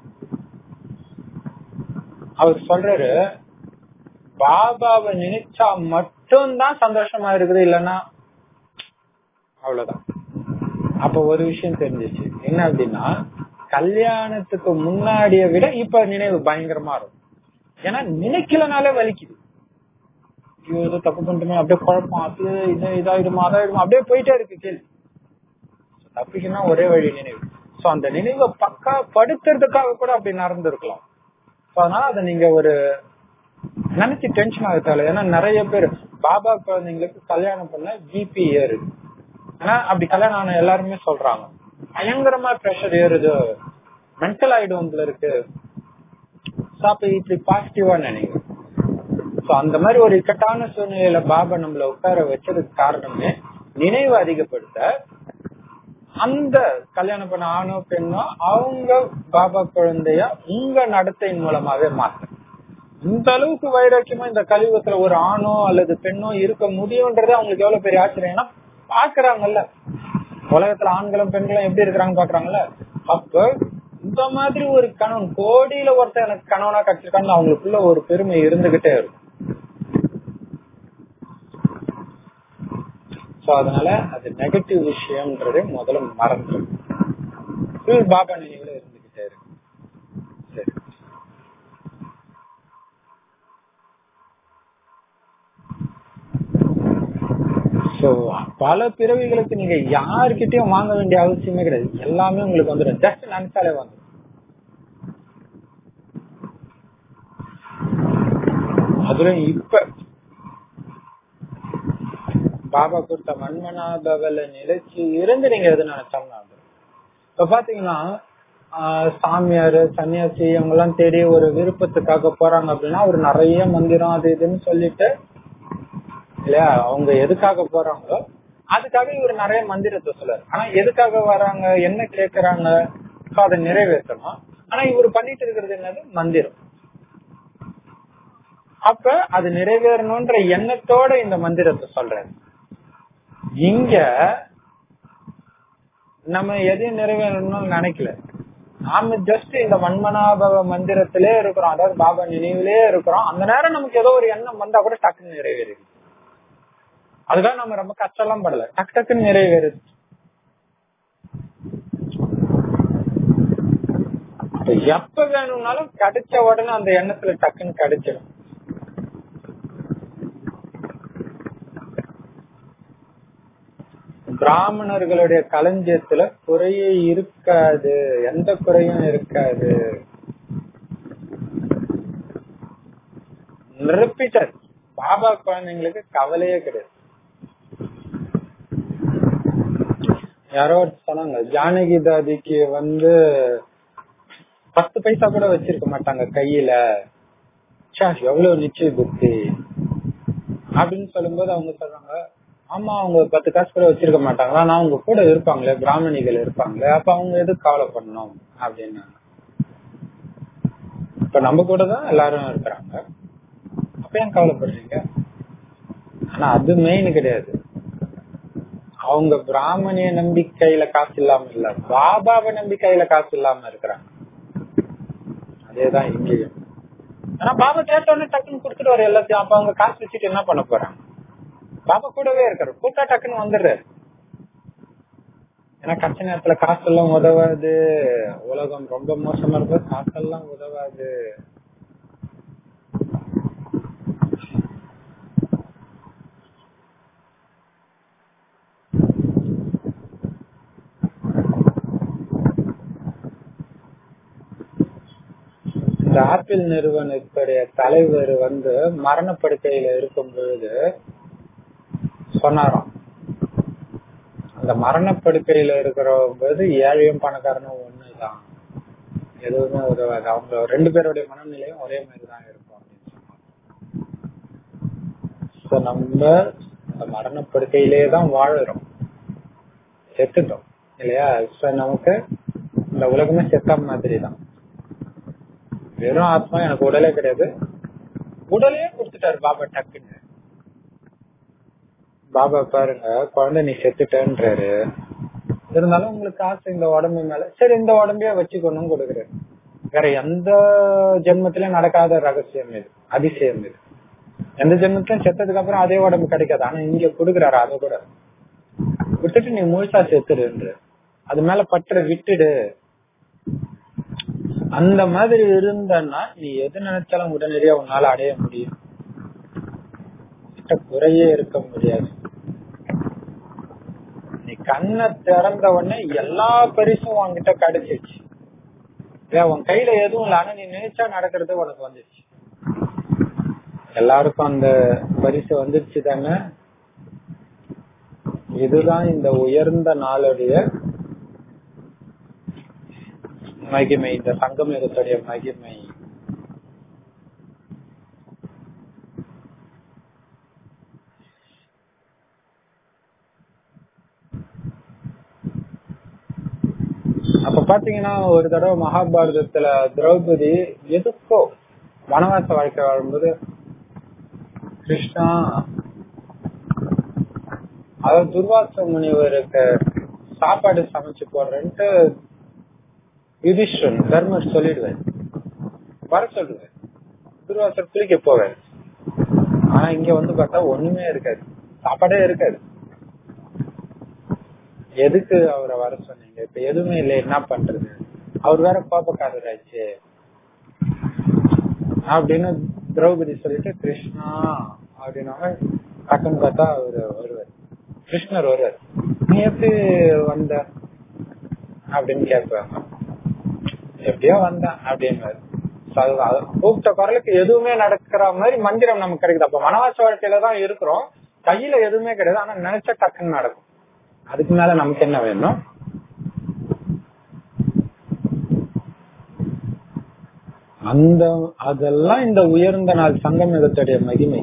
அவர் சொல்றாரு பாபாவை நினைச்சா மட்டும்தான் சந்தோஷமா இருக்குது இல்லைன்னா அவ்வளவுதான் அப்ப ஒரு விஷயம் தெரிஞ்சிச்சு என்ன அப்படின்னா கல்யாணத்துக்கு முன்னாடிய விட இப்ப நினைவு பயங்கரமா இருக்கும் ஏன்னா நினைக்கலனாலே வலிக்குது ஐயோ ஏதோ தப்பு பண்ணிட்டுமே அப்படியே குழப்பம் அது இது இதாயிடுமா அதாயிடுமா அப்படியே போயிட்டே இருக்கு கேள்வி தப்பிக்குன்னா ஒரே வழி நினைவு சோ அந்த நினைவை பக்கா படுத்துறதுக்காக கூட அப்படி நடந்திருக்கலாம் So, அதனால அதை நீங்க ஒரு நினைச்சு டென்ஷன் ஆக தேவை ஏன்னா நிறைய பேர் பாபா குழந்தைங்களுக்கு கல்யாணம் பண்ண பிபி ஏறுது ஆனா அப்படி கல்யாணம் ஆன எல்லாருமே சொல்றாங்க பயங்கரமா ப்ரெஷர் ஏறுது மென்டல் ஆயிடும் இருக்கு So, அப்ப இப்படி பாசிட்டிவா நினைங்க சோ அந்த மாதிரி ஒரு இக்கட்டான சூழ்நிலையில பாபா நம்மள உட்கார வச்சதுக்கு காரணமே நினைவு அதிகப்படுத்த அந்த கல்யாணம் பண்ண ஆணோ பெண்ணோ அவங்க பாபா குழந்தைய உங்க நடத்தையின் மூலமாவே மாத்த இந்த அளவுக்கு வைராக்கியமா இந்த கலியுகத்துல ஒரு ஆணோ அல்லது பெண்ணோ இருக்க முடியும்ன்றது அவங்களுக்கு எவ்வளவு பெரிய ஆச்சரியம் ஏன்னா பாக்குறாங்கல்ல உலகத்துல ஆண்களும் பெண்களும் எப்படி இருக்கிறாங்க பாக்குறாங்கல்ல அப்ப இந்த மாதிரி ஒரு கணவன் கோடியில ஒருத்தர் எனக்கு கணவனா கிடைச்சிருக்காங்க அவங்களுக்குள்ள ஒரு பெருமை இருந்துகிட்டே இருக்கும் சோ அதனால அது நெகட்டிவ் விஷயம்ன்றதே முதல்ல மறந்துடும் ஃபுல் பாபா நினைவுல இருந்துகிட்டே இருக்கு சரி சோ பல பிறவிகளுக்கு நீங்க யாருக்கிட்டயும் வாங்க வேண்டிய அவசியமே கிடையாது எல்லாமே உங்களுக்கு வந்துடும் ஜஸ்ட் நினைச்சாலே வந்துடும் அதுல இப்ப பாபா கொடுத்த மண்மனாபவல நிலைச்சு இருந்து நீங்க எது நினைச்சாலும் வந்துடும் இப்ப பாத்தீங்கன்னா ஆஹ் சாமியார் சன்னியாசி இவங்க எல்லாம் தேடி ஒரு விருப்பத்துக்காக போறாங்க அப்படின்னா ஒரு நிறைய மந்திரம் அது இதுன்னு சொல்லிட்டு இல்லையா அவங்க எதுக்காக போறாங்களோ அதுக்காக இவர் நிறைய மந்திரத்தை சொல்றாரு ஆனா எதுக்காக வராங்க என்ன கேக்குறாங்க So அதை நிறைவேற்றணும் ஆனா இவர் பண்ணிட்டு இருக்கிறது என்னது மந்திரம் அப்ப அது நிறைவேறணும்ன்ற எண்ணத்தோட இந்த மந்திரத்தை சொல்றாரு இங்க நம்ம எதையும் நிறைவேறணும்னு நினைக்கல நாம ஜஸ்ட் இந்த மண்மனாபவ மந்திரத்திலே இருக்கிறோம் அதாவது பாபா நினைவிலே இருக்கிறோம் அந்த நேரம் நமக்கு ஏதோ ஒரு எண்ணம் வந்தா கூட டக்குன்னு நிறைவேறுது அதுக்காக நம்ம ரொம்ப கஷ்டம் படல டக்கு டக்குன்னு நிறைவேறுது எப்ப வேணும்னாலும் கிடைச்ச உடனே அந்த எண்ணத்துல டக்குன்னு கிடைச்சிடும் பிராமணர்களுடைய களஞ்சியத்துல குறையே இருக்காது எந்த குறையும் இருக்காது ரிப்பீட்டர் பாபா குழந்தைங்களுக்கு கவலையே கிடையாது யாரோ சொன்னாங்க ஜானகி தாதிக்கு வந்து பத்து பைசா கூட வச்சிருக்க மாட்டாங்க கையில எவ்வளவு நிச்சய புத்தி அப்படின்னு சொல்லும்போது அவங்க சொல்றாங்க ஆமா அவங்க பத்து காசு கூட வச்சிருக்க மாட்டாங்களா ஆனா அவங்க கூட இருப்பாங்களே பிராமணிகள் இருப்பாங்களே அப்ப அவங்க எதுக்கு கவலை பண்ணணும் அப்படின்னு இப்ப நம்ம கூட தான் எல்லாரும் இருக்கிறாங்க அப்ப ஏன் கவலைப்படுறீங்க ஆனா அது மெயின் கிடையாது அவங்க பிராமணிய நம்பிக்கையில காசு இல்லாம இல்ல பாபாவை நம்பிக்கையில காசு இல்லாம இருக்கிறாங்க அதேதான் இங்கேயும் ஆனா பாபா கேட்டோடனே டக்குன்னு கொடுத்துட்டு எல்லாத்தையும் அப்ப அவங்க காசு வச்சுட்டு என்ன பண்ண போறாங்க பாபா கூடவே இருக்காரு கூட்டா டக்குன்னு வந்துடுறாரு ஏன்னா கஷ்ட நேரத்துல காசு எல்லாம் உதவாது உலகம் ரொம்ப மோசமா இருக்கும் காசெல்லாம் உதவாது இந்த ஆப்பிள் நிறுவனத்துடைய தலைவர் வந்து மரணப்படுக்கையில இருக்கும் பொழுது சொன்னாராம் அந்த மரணப்படுக்கையில இருக்கிற போது ஏழையும் பணக்காரனும் ஒண்ணுதான் எதுவுமே உதவாது அவங்க ரெண்டு பேருடைய மனநிலையும் ஒரே மாதிரிதான் இருக்கும் அப்படின்னு நம்ம அந்த மரணப்படுக்கையிலேயே தான் வாழறோம் செத்துட்டோம் இல்லையா இப்ப நமக்கு இந்த உலகமே செத்த மாதிரி தான் வெறும் ஆத்மா எனக்கு உடலே கிடையாது உடலே கொடுத்துட்டாரு பாபா டக்குன்னு பாபா பாருங்க குழந்தை நீ செத்துட்டன்றாரு இருந்தாலும் உங்களுக்கு ஆசை இந்த உடம்பு மேல சரி இந்த உடம்பையே வச்சுக்கணும் கொடுக்குறேன் வேற எந்த ஜென்மத்திலயும் நடக்காத ரகசியம் இது அதிசயம் இது எந்த ஜென்மத்திலும் செத்ததுக்கு அப்புறம் அதே உடம்பு கிடைக்காது ஆனா இங்க கொடுக்குறாரு அதை கூட விட்டுட்டு நீ முழுசா செத்துடுன்ற அது மேல பற்ற விட்டுடு அந்த மாதிரி இருந்தன்னா நீ எது நினைச்சாலும் உடனடியா உன்னால அடைய முடியும் கிட்ட குறையே இருக்க முடியாது நீ கண்ணை திறந்த உடனே எல்லா பரிசும் உன்கிட்ட கிடைச்சிருச்சு ஏன் உன் கையில எதுவும் இல்ல ஆனா நீ நினைச்சா நடக்கிறது உனக்கு வந்துருச்சு எல்லாருக்கும் அந்த பரிசு வந்துருச்சு தானே இதுதான் இந்த உயர்ந்த நாளுடைய மகிமை இந்த சங்கமேகத்துடைய மகிமை அப்ப பாத்தீங்கன்னா ஒரு தடவை மகாபாரதத்துல திரௌபதி எதுக்கோ வனவாச வாழ்க்கை வாழும்போது கிருஷ்ணா அதாவது துர்வாச முனிவருக்கு சாப்பாடு சமைச்சு போடுறேன்ட்டு யுதிஷ்டன் தர்மர் சொல்லிடுவேன் வர சொல்லுவேன் துர்வாசர் குளிக்க போவேன் ஆனா இங்க வந்து பார்த்தா ஒண்ணுமே இருக்காது சாப்பாடே இருக்காது எதுக்கு அவரை வர சொன்னீங்க இப்ப எதுவுமே இல்லை என்ன பண்றது அவர் வேற கோபக்காரராச்சு அப்படின்னு திரௌபதி சொல்லிட்டு கிருஷ்ணா அப்படின்னாங்க டக்குன்னு பார்த்தா அவரு வருவார் கிருஷ்ணர் வருவார் நீ எப்படி வந்த அப்படின்னு கேட்பாங்க எப்படியோ வந்தேன் அப்படின்னு கூப்பிட்ட குரலுக்கு எதுவுமே நடக்கிற மாதிரி மந்திரம் நமக்கு கிடைக்குது அப்ப வனவாச வாழ்க்கையில தான் இருக்கிறோம் கையில எதுவுமே கிடையாது ஆனா நினைச்ச டக்குன்னு நடக்கும் அதுக்கு மேல நமக்கு என்ன வேணும் அந்த அதெல்லாம் இந்த உயர்ந்த நாள் சங்கமேகத்துடைய மகிமை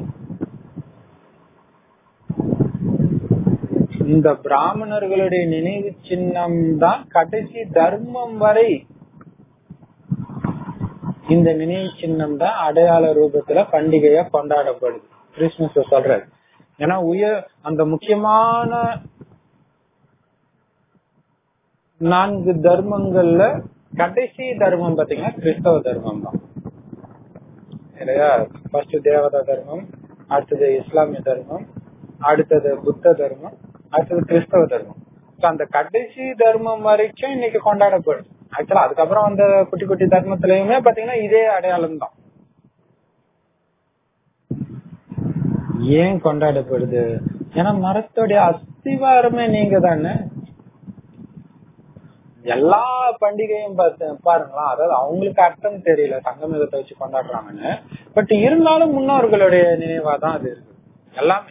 இந்த பிராமணர்களுடைய நினைவு சின்னம் தான் கடைசி தர்மம் வரை இந்த நினைவு சின்னம் தான் அடையாள ரூபத்துல பண்டிகையா கொண்டாடப்படுது கிறிஸ்துமஸ் சொல்றாரு ஏன்னா உயர் அந்த முக்கியமான நான்கு தர்மங்கள்ல கடைசி தர்மம் பாத்தீங்கன்னா கிறிஸ்தவ தர்மம் தான் இல்லையா ஃபர்ஸ்ட் தேவதா தர்மம் அடுத்தது இஸ்லாமிய தர்மம் அடுத்தது புத்த தர்மம் அடுத்தது கிறிஸ்தவ தர்மம் அந்த கடைசி தர்மம் வரைக்கும் இன்னைக்கு கொண்டாடப்படுது ஆக்சுவலா அதுக்கப்புறம் அந்த குட்டி குட்டி தர்மத்திலயுமே பாத்தீங்கன்னா இதே அடையாளம் தான் ஏன் கொண்டாடப்படுது ஏன்னா மரத்துடைய அஸ்திவாரமே நீங்க தானே எல்லா பண்டிகையும் பார்த்து பாருங்களா அதாவது அவங்களுக்கு அர்த்தம் தெரியல சங்கமிகத்தை வச்சு கொண்டாடுறாங்கன்னு பட் இருந்தாலும் முன்னோர்களுடைய நினைவா தான் அது இருக்கு எல்லாமே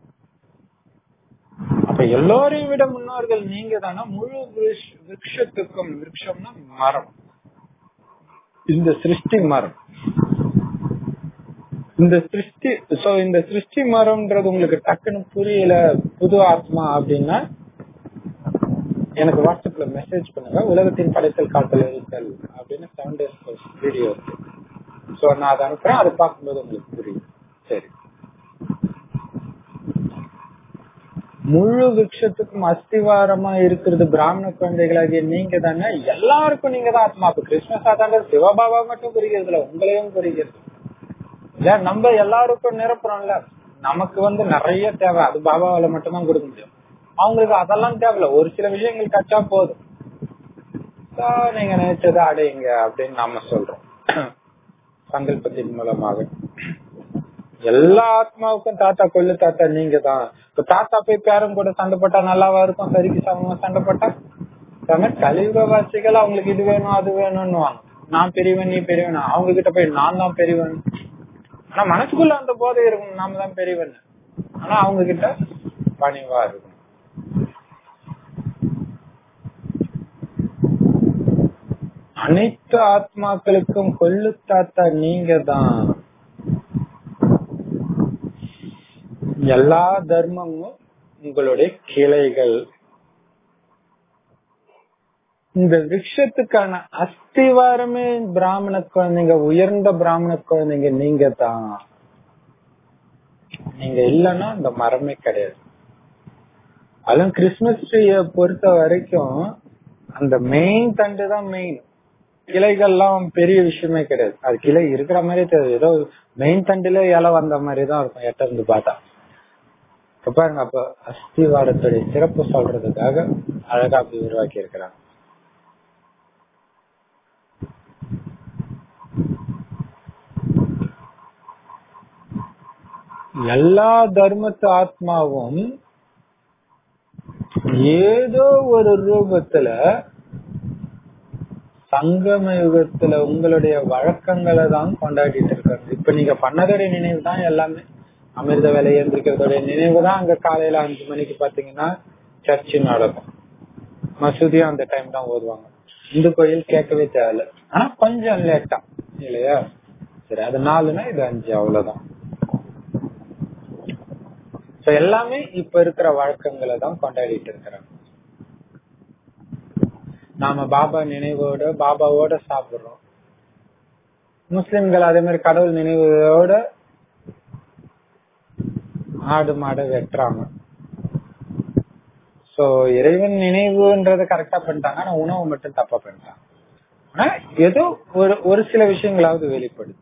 அப்ப எல்லோரையும் விட முன்னோர்கள் நீங்க தானே முழு விருட்சத்துக்கும் விருட்சம்னா மரம் இந்த சிருஷ்டி மரம் இந்த சிருஷ்டி சோ இந்த சிருஷ்டி மரம்ன்றது உங்களுக்கு டக்குன்னு புரியல புது ஆத்மா அப்படின்னா எனக்கு வாட்ஸ்அப்ல மெசேஜ் பண்ணுங்க உலகத்தின் படைத்தல் காத்தல் எழுத்தல் அப்படின்னு செவன் டேஸ் வீடியோ இருக்கு சோ நான் அதை அனுப்புறேன் அதை பார்க்கும்போது உங்களுக்கு புரியும் சரி முழு விருட்சத்துக்கும் அஸ்திவாரமா இருக்கிறது பிராமண குழந்தைகளாகிய நீங்க தானே எல்லாருக்கும் நீங்க தான் ஆத்மா அப்ப கிருஷ்ண சாதாரண சிவபாபா மட்டும் புரிகிறது இல்ல உங்களையும் புரிகிறது இல்ல நம்ம எல்லாருக்கும் நிரப்புறோம்ல நமக்கு வந்து நிறைய தேவை அது பாபாவால மட்டும்தான் கொடுக்க முடியும் அவங்களுக்கு அதெல்லாம் தேவையில்ல ஒரு சில விஷயங்கள் கச்சா போதும் நீங்க நினைச்சதை அடையுங்க அப்படின்னு நாம சொல்றோம் சங்கல்பத்தின் மூலமாக எல்லா ஆத்மாவுக்கும் தாத்தா கொள்ளு தாத்தா நீங்க தான் இப்ப தாத்தா போய் பேரும் கூட சண்டை போட்டா நல்லாவா இருக்கும் சரிக்கு சமமா சண்டை போட்டா கலியுகவாசிகள் அவங்களுக்கு இது வேணும் அது வேணும்னு நான் பெரியவன் நீ பெரியவன் அவங்க கிட்ட போய் நான் தான் பெரியவன் ஆனா மனசுக்குள்ள அந்த போதை இருக்கும் நாம தான் பெரியவன் ஆனா அவங்க கிட்ட பணிவா இருக்கும் அனைத்து ஆத்மாக்களுக்கும் கொள்ளு தாத்தா நீங்க தான் எல்லா தர்மமும் உங்களுடைய கிளைகள் இந்த விரக்ஷத்துக்கான அஸ்திவாரமே பிராமண குழந்தைங்க உயர்ந்த பிராமண குழந்தைங்க நீங்க தான் நீங்க இல்லைன்னா இந்த மரமே கிடையாது அதுவும் கிறிஸ்துமஸ் ட்ரீய பொறுத்த வரைக்கும் அந்த மெயின் தண்டு தான் மெயின் கிளைகள்லாம் பெரிய விஷயமே கிடையாது அது கிளை இருக்கிற மாதிரி தெரியாது ஏதோ மெயின் தண்டுல இலை வந்த மாதிரி தான் இருக்கும் எட்ட இருந்து பார்த்தா இப்ப பாருங்க அப்ப அஸ்திவாரத்துடைய சிறப்பு சொல்றதுக்காக அழகா அப்படி உருவாக்கி இருக்கிறாங்க எல்லா தர்மத்து ஆத்மாவும் ஏதோ ஒரு ரூபத்துல சங்கம யுகத்துல உங்களுடைய வழக்கங்களை தான் கொண்டாடிட்டு இருக்காங்க இப்ப நீங்க பண்ணதோட நினைவு தான் எல்லாமே அமிர்த வேலை எந்திரிக்கிறதோட நினைவு தான் அங்க காலையில அஞ்சு மணிக்கு பாத்தீங்கன்னா சர்ச்சு நடக்கும் மசூதியும் அந்த டைம் தான் ஓதுவாங்க இந்து கோயில் கேட்கவே தேவையில்ல ஆனா கொஞ்சம் லேட்டா இல்லையா சரி அது நாலுனா இது அஞ்சு அவ்வளவுதான் சோ எல்லாமே இப்ப இருக்கிற வழக்கங்களை தான் கொண்டாடிட்டு இருக்கிறாங்க நாம பாபா நினைவோட பாபாவோட சாப்பிடுறோம் முஸ்லிம்கள் அதே மாதிரி கடவுள் நினைவோட ஆடு மாடை வெட்டுறாங்க சோ இறைவன் நினைவுன்றத கரெக்டா பண்ணிட்டாங்க ஆனா உணவு மட்டும் தப்பா பண்ணிட்டாங்க ஆனா ஏதோ ஒரு ஒரு சில விஷயங்களாவது வெளிப்படுது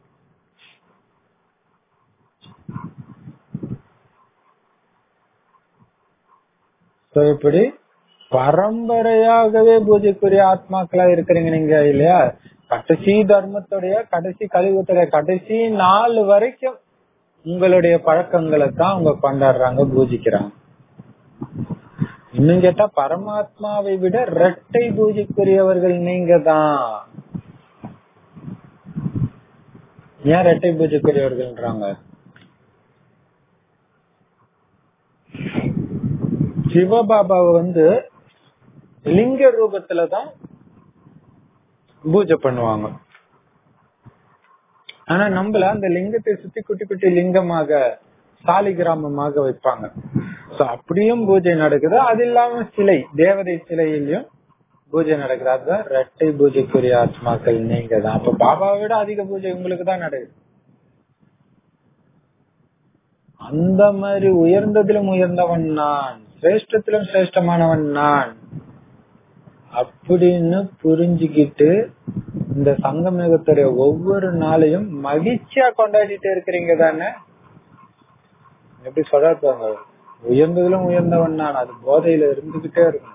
சோ இப்படி பரம்பரையாகவே பூஜைக்குரிய ஆத்மாக்களா இருக்கிறீங்க நீங்க இல்லையா கடைசி தர்மத்துடைய கடைசி கலியுகத்துடைய கடைசி நாள் வரைக்கும் உங்களுடைய பழக்கங்களை தான் அவங்க கொண்டாடுறாங்க பூஜிக்கிறாங்க இன்னும் கேட்டா பரமாத்மாவை விட இரட்டை பூஜைக்குரியவர்கள் நீங்க தான் ஏன் இரட்டை பூஜைக்குரியவர்கள்ன்றாங்க சிவபாபாவை வந்து லிங்க ரூபத்துலதான் பூஜை பண்ணுவாங்க ஆனா நம்மள அந்த லிங்கத்தை சுத்தி குட்டி குட்டி லிங்கமாக சாலி கிராமமாக வைப்பாங்க சோ அப்படியும் பூஜை நடக்குது அது இல்லாம சிலை தேவதை சிலையிலயும் பூஜை நடக்குது அதுதான் ரெட்டை பூஜைக்குரிய ஆத்மாக்கள் நீங்க தான் அப்ப பாபாவை விட அதிக பூஜை உங்களுக்கு தான் நடக்குது அந்த மாதிரி உயர்ந்ததிலும் உயர்ந்தவன் நான் சிரேஷ்டத்திலும் சிரேஷ்டமானவன் நான் அப்படின்னு புரிஞ்சுக்கிட்டு இந்த சங்கமேகத்துடைய ஒவ்வொரு நாளையும் மகிழ்ச்சியா கொண்டாடிட்டு இருக்கிறீங்க தானே எப்படி சொல்றாங்க உயர்ந்ததிலும் உயர்ந்தவன் நான் அது போதையில இருந்துகிட்டே இருக்கணும்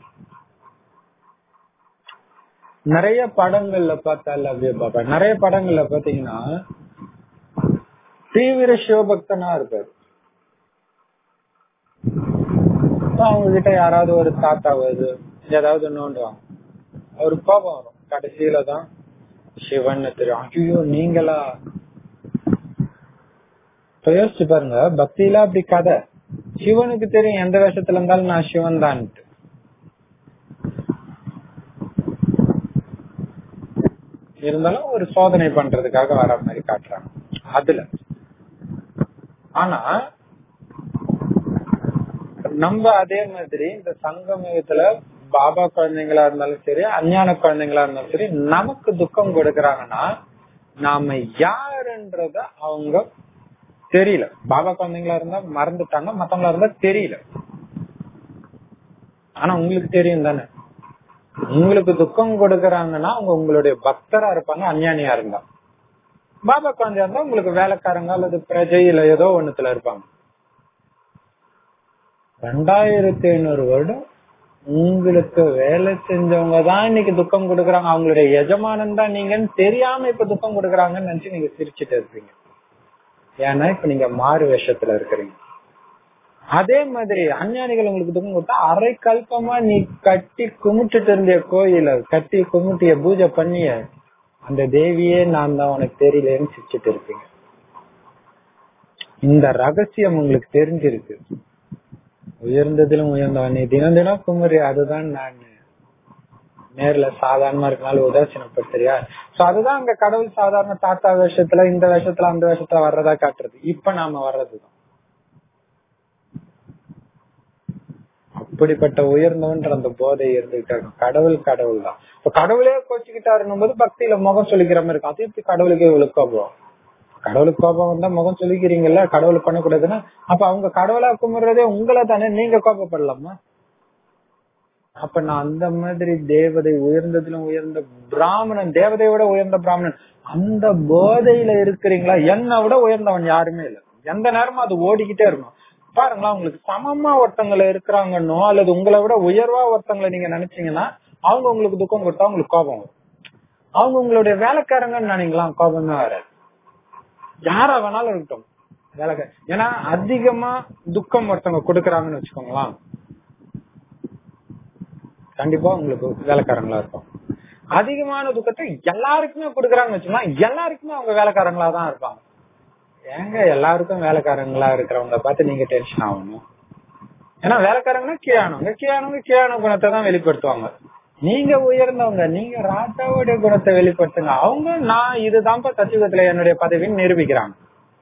நிறைய படங்கள்ல பார்த்தால அப்படியே பாப்பா நிறைய படங்கள்ல பாத்தீங்கன்னா தீவிர சிவபக்தனா இருப்பாரு அவங்க கிட்ட யாராவது ஒரு தாத்தா வருது ஏதாவது நோண்டுவாங்க ஒரு கோபம் வரும் கடைசியில தான் சிவன் தெரியும் ஐயோ நீங்களா இப்ப யோசிச்சு பாருங்க பக்தியில அப்படி கதை சிவனுக்கு தெரியும் எந்த வேஷத்துல இருந்தாலும் நான் சிவன் தான்ட்டு இருந்தாலும் ஒரு சோதனை பண்றதுக்காக வர மாதிரி காட்டுறாங்க அதுல ஆனா நம்ம அதே மாதிரி இந்த சங்கமயத்துல பாபா குழந்தைங்களா இருந்தாலும் சரி அஞ்ஞான குழந்தைங்களா இருந்தாலும் சரி நமக்கு துக்கம் கொடுக்கறாங்கன்னா நாம யாருன்றத அவங்க தெரியல பாபா குழந்தைங்களா இருந்தா மறந்துட்டாங்க மத்தவங்களா இருந்தா தெரியல ஆனா உங்களுக்கு தெரியும் தானே உங்களுக்கு துக்கம் கொடுக்கறாங்கன்னா அவங்க உங்களுடைய பக்தரா இருப்பாங்க அஞ்ஞானியா இருந்தா பாபா குழந்தையா இருந்தா உங்களுக்கு வேலைக்காரங்க அல்லது பிரஜை இல்ல ஏதோ ஒண்ணுத்துல இருப்பாங்க ரெண்டாயிரத்தி ஐநூறு வருடம் உங்களுக்கு வேலை செஞ்சவங்க தான் இன்னைக்கு துக்கம் கொடுக்கறாங்க அவங்களுடைய எஜமானன் தான் நீங்கன்னு தெரியாம இப்ப துக்கம் கொடுக்கறாங்கன்னு நினைச்சு நீங்க சிரிச்சுட்டு இருப்பீங்க ஏன்னா இப்ப நீங்க மாறு வேஷத்துல இருக்கிறீங்க அதே மாதிரி அஞ்ஞானிகள் உங்களுக்கு துக்கம் கொடுத்தா அரை கல்பமா நீ கட்டி கும்பிட்டுட்டு இருந்த கோயில கட்டி கும்பிட்டிய பூஜை பண்ணிய அந்த தேவியே நான் தான் உனக்கு தெரியலன்னு சிரிச்சுட்டு இருப்பீங்க இந்த ரகசியம் உங்களுக்கு தெரிஞ்சிருக்கு உயர்ந்ததிலும் உயர்ந்தவன் நீ தினம் தினம் குமரி அதுதான் நான் நேர்ல சாதாரணமா இருக்கனால உதாசீனப்படுத்துறியா சோ அதுதான் அங்க கடவுள் சாதாரண தாத்தா வேஷத்துல இந்த வேஷத்துல அந்த வேஷத்துல வர்றதா காட்டுறது இப்ப நாம வர்றதுதான் அப்படிப்பட்ட உயர்ந்தவன்ற அந்த போதை இருந்துகிட்டாங்க கடவுள் கடவுள் தான் இப்ப கடவுளே கோச்சுக்கிட்டாருன்னும் போது பக்தியில முகம் சொல்லிக்கிற மாதிரி இருக்கும் அது எப்படி கடவுளுக்கே இவ்வளவு கோபம் கடவுளுக்கு கோபம் வந்தா முகம் சொல்லிக்கிறீங்கல்ல கடவுள் பண்ணக்கூடாதுன்னா அப்ப அவங்க கடவுளா கும்பிடுறதே உங்களை தானே நீங்க கோபப்படலாமா அப்ப நான் அந்த மாதிரி தேவதை உயர்ந்ததிலும் உயர்ந்த பிராமணன் தேவதையோட உயர்ந்த பிராமணன் அந்த போதையில இருக்கிறீங்களா என்னை விட உயர்ந்தவன் யாருமே இல்ல எந்த நேரமும் அது ஓடிக்கிட்டே இருக்கும் பாருங்களா உங்களுக்கு சமமா ஒருத்தவங்க இருக்கிறாங்கன்னோ அல்லது உங்களை விட உயர்வா ஒருத்தவங்களை நீங்க நினைச்சீங்கன்னா அவங்க உங்களுக்கு துக்கம் கொடுத்தா உங்களுக்கு கோபம் வரும் அவங்க உங்களுடைய வேலைக்காரங்கன்னு நினைக்கலாம் கோபமே வராது யாரா வேணாலும் இருக்கட்டும் வேலைக்கார ஏன்னா அதிகமா துக்கம் ஒருத்தவங்க கொடுக்கறாங்கன்னு வச்சுக்கோங்களேன் கண்டிப்பா உங்களுக்கு வேலைக்காரங்களா இருக்கும் அதிகமான துக்கத்தை எல்லாருக்குமே கொடுக்கறாங்கன்னு வச்சுக்கலாம் எல்லாருக்குமே அவங்க வேலைக்காரங்களா தான் இருப்பாங்க ஏங்க எல்லாருக்கும் வேலைக்காரங்களா இருக்கிறவங்க பார்த்து நீங்க டென்ஷன் ஆகணும் ஏன்னா வேலைக்காரங்கன்னா கீழானவங்க கீழானவங்க கீழான குணத்தை தான் வெளிப்படுத்துவாங்க நீங்க உயர்ந்தவங்க நீங்க ராஜாவுடைய குணத்தை வெளிப்படுத்துங்க அவங்க நான் இதுதான்ப்பா சத்தியுகத்துல என்னுடைய பதவின்னு நிரூபிக்கிறாங்க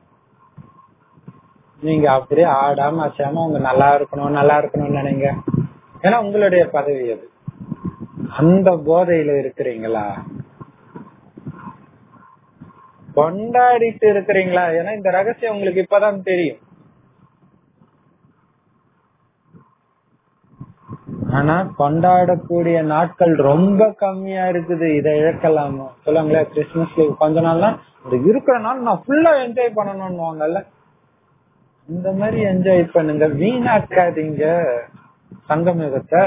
நீங்க அப்படியே ஆடாம அசையாம அவங்க நல்லா இருக்கணும் நல்லா இருக்கணும்னு நினைங்க ஏன்னா உங்களுடைய பதவி அது அந்த போதையில இருக்கிறீங்களா கொண்டாடிட்டு இருக்கிறீங்களா ஏன்னா இந்த ரகசியம் உங்களுக்கு இப்பதான் தெரியும் ஆனா கொண்டாடக்கூடிய நாட்கள் ரொம்ப கம்மியா இருக்குது இதை இழக்கலாமா சொல்லுங்களே கிறிஸ்துமஸ் லீவ் கொஞ்ச நாள்னா இந்த இருக்கிற நாள் நான் ஃபுல்லா என்ஜாய் பண்ணணும்னுவாங்கல்ல இந்த மாதிரி என்ஜாய் பண்ணுங்க வீணாக்காதீங்க சங்கமிகத்தை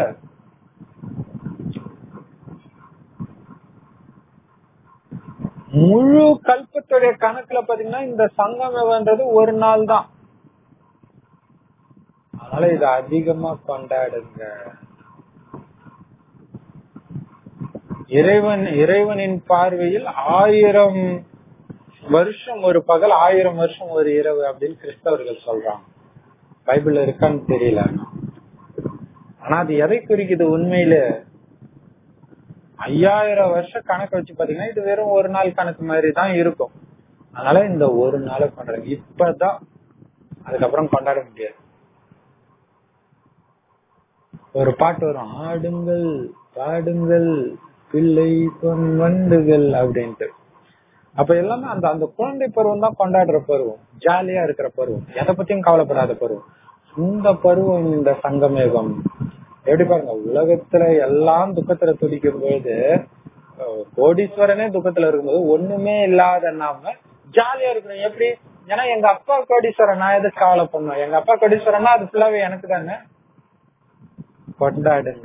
முழு கல்பத்துடைய கணக்குல பாத்தீங்கன்னா இந்த சங்கமன்றது ஒரு நாள் தான் அதனால இத அதிகமா கொண்டாடுங்க இறைவன் இறைவனின் பார்வையில் ஆயிரம் வருஷம் ஒரு பகல் ஆயிரம் வருஷம் ஒரு இரவு அப்படின்னு கிறிஸ்தவர்கள் சொல்றாங்க பைபிள் இருக்கான்னு தெரியல ஆனா அது எதை குறிக்குது உண்மையில ஐயாயிரம் வருஷம் கணக்கு வச்சு பாத்தீங்கன்னா இது வெறும் ஒரு நாள் கணக்கு மாதிரி தான் இருக்கும் அதனால இந்த ஒரு நாளை கொண்டாடுங்க இப்பதான் அதுக்கப்புறம் கொண்டாட முடியாது ஒரு பாட்டு வரும் ஆடுங்கள் பாடுங்கள் பிள்ளை பொன் வண்டுகள் அப்படின்ட்டு அப்ப எல்லாமே அந்த அந்த குழந்தை பருவம் தான் கொண்டாடுற பருவம் ஜாலியா இருக்கிற பருவம் எதை பத்தியும் கவலைப்படாத பருவம் இந்த பருவம் இந்த சங்கமேகம் எப்படி பாருங்க உலகத்துல எல்லாம் துக்கத்துல துடிக்கும் போது கோடீஸ்வரனே துக்கத்துல இருக்கும்போது ஒண்ணுமே இல்லாத நாம ஜாலியா இருக்கணும் எப்படி ஏன்னா எங்க அப்பா கோடீஸ்வரன் நான் எதுக்கு கவலை பண்ணுவேன் எங்க அப்பா கோடீஸ்வரன்னா அது ஃபுல்லாவே எனக்கு தானே கொண்டாடுங்க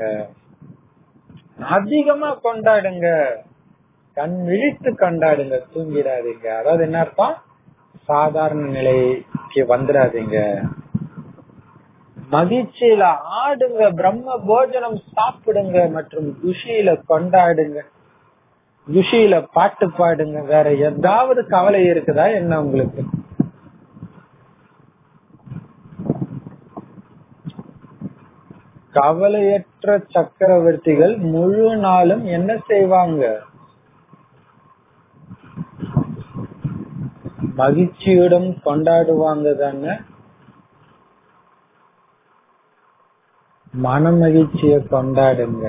அதிகமா கொண்டாடுங்க கண் விழித்து கொண்டாடுங்க தூங்கிடாதீங்க அதாவது என்ன அர்த்தம் சாதாரண நிலைக்கு வந்துடாதீங்க மகிழ்ச்சியில ஆடுங்க பிரம்ம போஜனம் சாப்பிடுங்க மற்றும் குஷியில கொண்டாடுங்க குஷியில பாட்டு பாடுங்க வேற ஏதாவது கவலை இருக்குதா என்ன உங்களுக்கு கவலையற்ற சக்கரவர்த்திகள் முழு நாளும் என்ன செய்வாங்க மகிழ்ச்சியுடன் கொண்டாடுவாங்க தானே மன மகிழ்ச்சிய கொண்டாடுங்க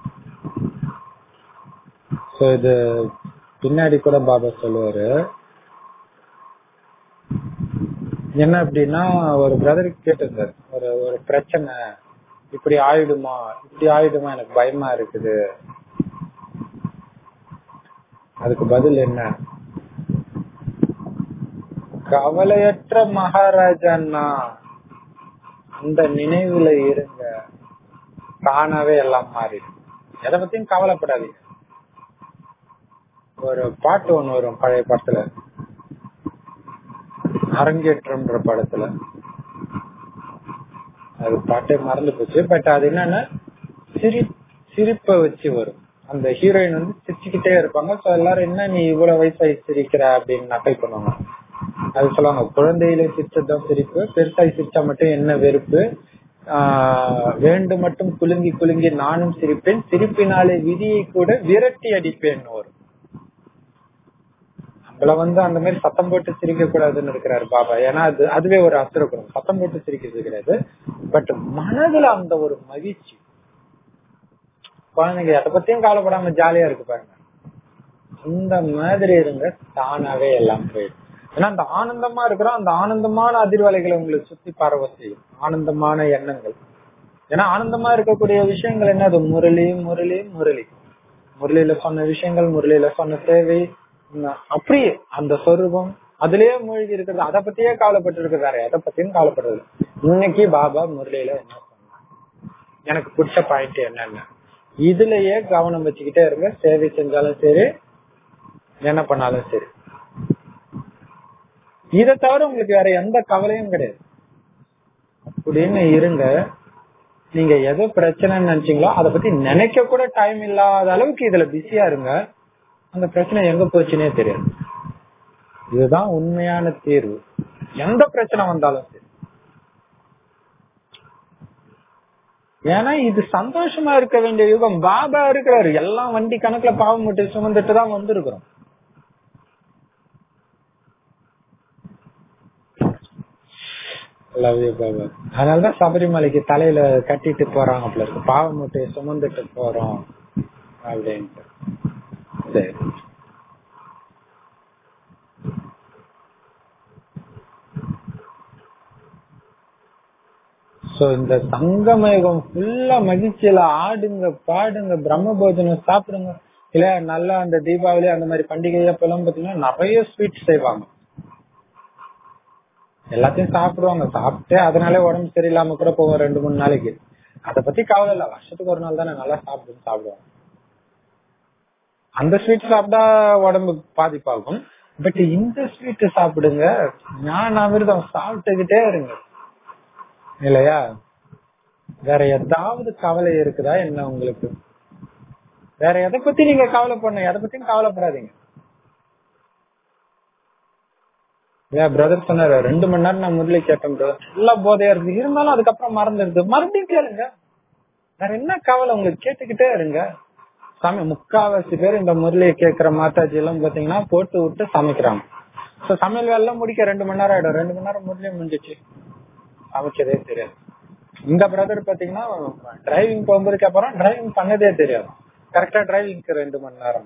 சோ இது பின்னாடி கூட பாபா சொல்லுவாரு என்ன அப்படின்னா ஒரு பிரதருக்கு கேட்டிருந்தாரு ஒரு ஒரு பிரச்சனை இப்படி ஆயிடுமா இப்படி ஆயிடுமா எனக்கு பயமா இருக்குது அதுக்கு பதில் என்ன கவலையற்ற மகாராஜான்னா அந்த நினைவுல இருங்க தானாவே எல்லாம் மாறிடும் எதை பத்தியும் கவலைப்படாதீங்க ஒரு பாட்டு ஒண்ணு வரும் பழைய படத்துல அரங்கேற்றம்ன்ற படத்துல அது பாட்டே மறந்து போச்சு பட் அது என்னன்னா சிரி சிரிப்ப வச்சு வரும் அந்த ஹீரோயின் வந்து சிரிச்சுக்கிட்டே இருப்பாங்க சோ எல்லாரும் என்ன நீ இவ்வளவு வயசாகி சிரிக்கிற அப்படின்னு நக்கல் பண்ணுவாங்க அது சொல்லுவாங்க குழந்தையில சிரிச்சதுதான் சிரிப்பு பெருசாகி சிரிச்சா மட்டும் என்ன வெறுப்பு ஆஹ் வேண்டு மட்டும் குலுங்கி குலுங்கி நானும் சிரிப்பேன் சிரிப்பினாலே விதியை கூட விரட்டி அடிப்பேன் வரும் நம்மள வந்து அந்த மாதிரி சத்தம் போட்டு சிரிக்க கூடாதுன்னு இருக்கிறாரு பாபா ஏன்னா அது அதுவே ஒரு அசுர குணம் சத்தம் போட்டு சிரிக்கிறது கிடையாது பட் மனதுல அந்த ஒரு மகிழ்ச்சி குழந்தைங்க எதை பத்தியும் கவலைப்படாம ஜாலியா இருக்கு பாருங்க அந்த மாதிரி இருங்க தானாவே எல்லாம் போயிடும் ஏன்னா அந்த ஆனந்தமா இருக்கிற அந்த ஆனந்தமான அதிர்வலைகளை உங்களுக்கு சுத்தி பரவ செய்யும் ஆனந்தமான எண்ணங்கள் ஏன்னா ஆனந்தமா இருக்கக்கூடிய விஷயங்கள் என்னது முரளி முரளி முரளி முரளியில சொன்ன விஷயங்கள் முரளியில சொன்ன சேவை உம், அப்படியே அந்த சொரூபம் அதுலயே மூழ்கி இருக்கிறது அதை பத்தியே கவலைப்பட்டு இருக்கு வேற எதை பத்தியும் கவலைப்படுறது இல்ல. இன்னைக்கு பாபா முரளியில என்ன சொன்னாங்க எனக்கு பிடிச்ச பாயிண்ட் என்னென்ன இதுலயே கவனம் வச்சுக்கிட்டே இருங்க சேவை செஞ்சாலும் சரி என்ன பண்ணாலும் சரி இதை தவிர உங்களுக்கு வேற எந்த கவலையும் கிடையாது அப்படின்னு இருங்க நீங்க எது பிரச்சனைன்னு நினைச்சீங்களோ அதை பத்தி நினைக்க கூட டைம் இல்லாத அளவுக்கு இதுல பிஸியா இருங்க அந்த பிரச்சனை எங்க போச்சுன்னே தெரியாது இதுதான் உண்மையான தீர்வு எந்த பிரச்சனை வந்தாலும் சரி ஏன்னா இது சந்தோஷமா இருக்க வேண்டிய யுகம் பாபா இருக்கிறாரு எல்லாம் வண்டி கணக்குல பாவம் மட்டும் சுமந்துட்டு தான் வந்திருக்கிறோம் லவ் யூ பாபா அதனாலதான் சபரிமலைக்கு தலையில கட்டிட்டு போறாங்க போல இருக்கு பாவ மூட்டையை சுமந்துட்டு போறோம் அப்படின்ட்டு சரி சோ இந்த சங்கமயுகம் ஃபுல்லா மகிழ்ச்சியில ஆடுங்க பாடுங்க பிரம்ம போஜனம் சாப்பிடுங்க இல்ல நல்லா அந்த தீபாவளி அந்த மாதிரி பண்டிகை அப்பெல்லாம் பாத்தீங்கன்னா நிறைய ஸ்வீட் செய்வாங்க எல்லாத்தையும் சாப்பிடுவாங்க சாப்பிட்டு அதனாலே உடம்பு சரியில்லாம கூட போகும் ரெண்டு மூணு நாளைக்கு அத பத்தி கவலை இல்ல வருஷத்துக்கு ஒரு நாள் தானே நல்லா சாப்பிடுன்னு சாப்பிடுவாங்க அந்த ஸ்வீட் சாப்பிட்டா உடம்பு பாதிப்பாகும் பட் இந்த ஸ்வீட் சாப்பிடுங்க ஞான அமிர்தம் சாப்பிட்டுக்கிட்டே இருங்க இல்லையா வேற ஏதாவது கவலை இருக்குதா என்ன உங்களுக்கு வேற எதை பத்தி நீங்க கவலை பண்ண எதை பத்தியும் கவலைப்படாதீங்க ஏன் பிரதர் சொன்னாரு ரெண்டு மணி நேரம் நான் முதல்ல கேட்டேன் பிரதர் நல்லா போதையா இருக்கு இருந்தாலும் அதுக்கப்புறம் மறந்துடுது மறுபடியும் கேளுங்க வேற என்ன கவலை உங்களுக்கு கேட்டுக்கிட்டே இருங்க சாமி முக்காவாசி பேர் இந்த முரளியை கேட்கிற மாதாஜி எல்லாம் பாத்தீங்கன்னா போட்டு விட்டு சமைக்கிறாங்க சோ சமையல் வேலை எல்லாம் முடிக்க ரெண்டு மணி நேரம் ஆயிடும் ரெண்டு மணி நேரம் முரளியும் முடிஞ்சிச்சு சமைச்சதே தெரியாது இந்த பிரதர் பாத்தீங்கன்னா டிரைவிங் போகும்போதுக்கு அப்புறம் டிரைவிங் பண்ணதே தெரியாது கரெக்டா டிரைவிங்க்கு ரெண்டு மணி நேரம்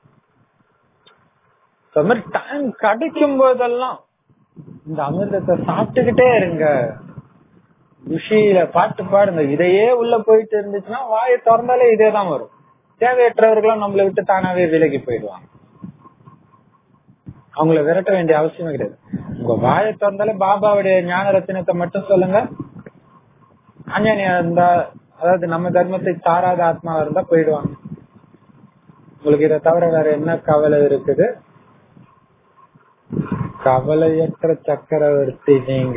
அது மாதிரி டைம் கிடைக்கும் போதெல்லாம் இந்த அமிர்தத்தை சாப்பிட்டுக்கிட்டே இருங்க குஷியில பாட்டு பாடுங்க இதையே உள்ள போயிட்டு இருந்துச்சுன்னா வாயை திறந்தாலே இதே தான் வரும் தேவையற்றவர்களும் நம்மளை விட்டு தானாவே விலகி போயிடுவாங்க அவங்கள விரட்ட வேண்டிய அவசியமே கிடையாது உங்க வாயை திறந்தாலே பாபாவுடைய ஞான ரத்தினத்தை மட்டும் சொல்லுங்க அஞ்ஞானியா இருந்தா அதாவது நம்ம தர்மத்தை சாராத ஆத்மாவா இருந்தா போயிடுவாங்க உங்களுக்கு இதை தவிர வேற என்ன கவலை இருக்குது கவலையற்ற சக்கரவர்த்தி நீங்க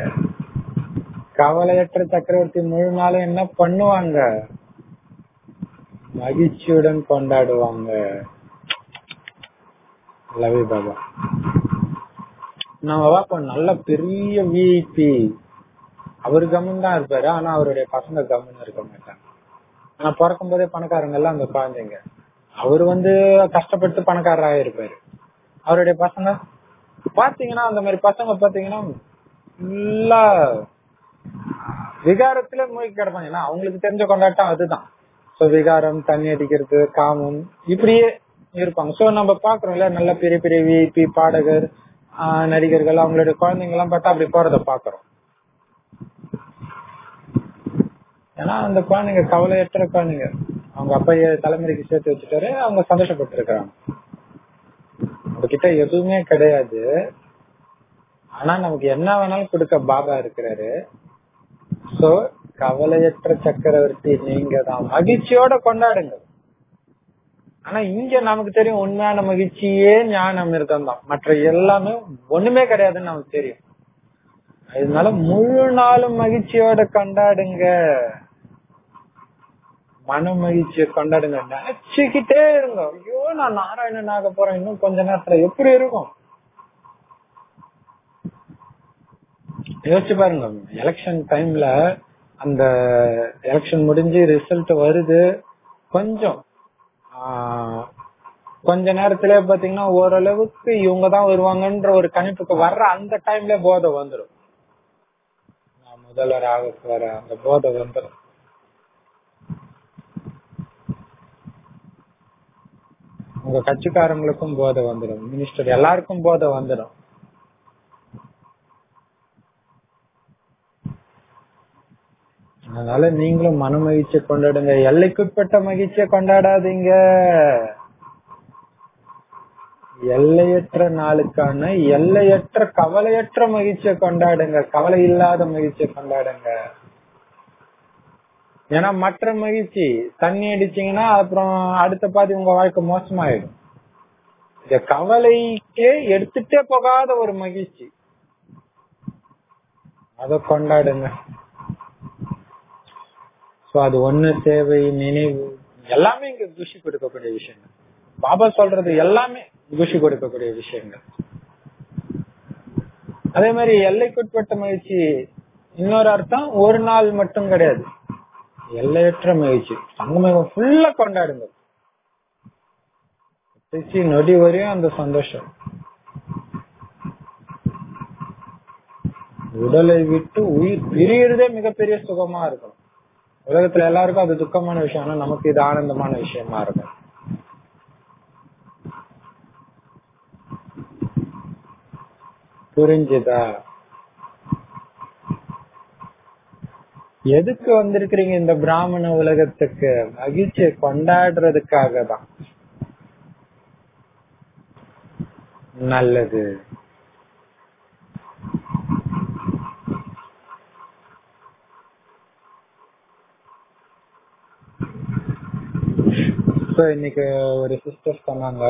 கவலையற்ற சக்கரவர்த்தி முழு நாளும் என்ன பண்ணுவாங்க மகிழ்ச்சியுடன் கொண்டாடுவாங்க லவி பாபா நம்ம பார்ப்போம் நல்ல பெரிய விஐபி அவர் கம்முன்னு தான் இருப்பாரு ஆனா அவருடைய பசங்க கம்முன்னு இருக்க மாட்டாங்க ஆனா பிறக்கும் போதே பணக்காரங்க எல்லாம் அந்த குழந்தைங்க அவர் வந்து கஷ்டப்பட்டு பணக்காரராக இருப்பாரு அவருடைய பசங்க பாத்தீங்கன்னா அந்த மாதிரி பசங்க பாத்தீங்கன்னா ஃபுல்லா விகாரத்துல மூழ்கி கிடப்பாங்க ஏன்னா அவங்களுக்கு தெரிஞ்ச கொண்டாட்டம் அதுதான் சோ விகாரம் தண்ணி அடிக்கிறது காமம் இப்படியே இருப்பாங்க சோ நம்ம பாக்குறோம்ல நல்ல பெரிய பெரிய விஐபி பாடகர் ஆஹ் நடிகர்கள் அவங்களுடைய குழந்தைங்க எல்லாம் பார்த்தா அப்படி போறத பாக்குறோம் ஏன்னா அந்த குழந்தைங்க கவலையற்ற குழந்தைங்க அவங்க அப்பைய தலைமுறைக்கு சேர்த்து வச்சுட்டாரு அவங்க சந்தோஷப்பட்டு இருக்கிறாங்க உங்ககிட்ட எதுவுமே கிடையாது ஆனா நமக்கு என்ன வேணாலும் கொடுக்க பாபா இருக்கிறாரு சோ கவலையற்ற சக்கரவர்த்தி நீங்க தான் மகிழ்ச்சியோட கொண்டாடுங்க ஆனா இங்க நமக்கு தெரியும் உண்மையான மகிழ்ச்சியே ஞான அமிர்தம் தான் மற்ற எல்லாமே ஒண்ணுமே கிடையாதுன்னு நமக்கு தெரியும் அதனால முழு நாளும் மகிழ்ச்சியோட கொண்டாடுங்க மன மகிழ்ச்சியை கொண்டாடுங்க நினைச்சுக்கிட்டே இருங்க ஐயோ நான் நாராயணன் ஆக போறேன் இன்னும் கொஞ்ச நேரத்துல எப்படி இருக்கும் யோசிச்சு பாருங்க எலெக்ஷன் டைம்ல அந்த எலெக்ஷன் முடிஞ்சு ரிசல்ட் வருது கொஞ்சம் ஆஹ், கொஞ்ச நேரத்திலே பாத்தீங்கன்னா ஓரளவுக்கு இவங்க தான் வருவாங்கன்ற ஒரு கணிப்புக்கு வர்ற அந்த டைம்ல போதை வந்துடும் நான் முதல்வர் ஆக போறேன் அந்த போதை வந்துடும் உங்க கட்சிக்காரங்களுக்கும் போதை வந்துடும் மினிஸ்டர் எல்லாருக்கும் போதை வந்துடும் அதனால நீங்களும் மன மகிழ்ச்சியை கொண்டாடுங்க எல்லைக்குட்பட்ட மகிழ்ச்சியை கொண்டாடாதீங்க எல்லையற்ற நாளுக்கான எல்லையற்ற கவலையற்ற மகிழ்ச்சியை கொண்டாடுங்க கவலை இல்லாத மகிழ்ச்சியை கொண்டாடுங்க ஏன்னா மற்ற மகிழ்ச்சி தண்ணி அடிச்சீங்கன்னா அப்புறம் அடுத்த பாதி உங்க வாழ்க்கை மோசமாயிடும் இந்த கவலைக்கே எடுத்துட்டே போகாத ஒரு மகிழ்ச்சி அத கொண்டாடுங்க சோ அது ஒண்ணு தேவை நினைவு எல்லாமே இங்க குஷி கொடுக்கக்கூடிய விஷயங்கள் பாபா சொல்றது எல்லாமே குஷி கொடுக்கக்கூடிய விஷயங்கள் அதே மாதிரி எல்லைக்குட்பட்ட மகிழ்ச்சி இன்னொரு அர்த்தம் ஒரு நாள் மட்டும் கிடையாது எல்லையற்ற மகிழ்ச்சி சங்கமேகம் ஃபுல்லா கொண்டாடுங்க கடைசி நொடி வரையும் அந்த சந்தோஷம் உடலை விட்டு உயிர் பிரியறதே மிகப்பெரிய சுகமா இருக்கும் உலகத்துல எல்லாருக்கும் அது துக்கமான விஷயம் ஆனா நமக்கு இது ஆனந்தமான விஷயமா இருக்கும் புரிஞ்சுதா எதுக்கு வந்திருக்கிறீங்க இந்த பிராமண உலகத்துக்கு மகிழ்ச்சியை கொண்டாடுறதுக்காக தான் நல்லது So, இன்னைக்கு ஒரு சிஸ்டர் சொன்னாங்க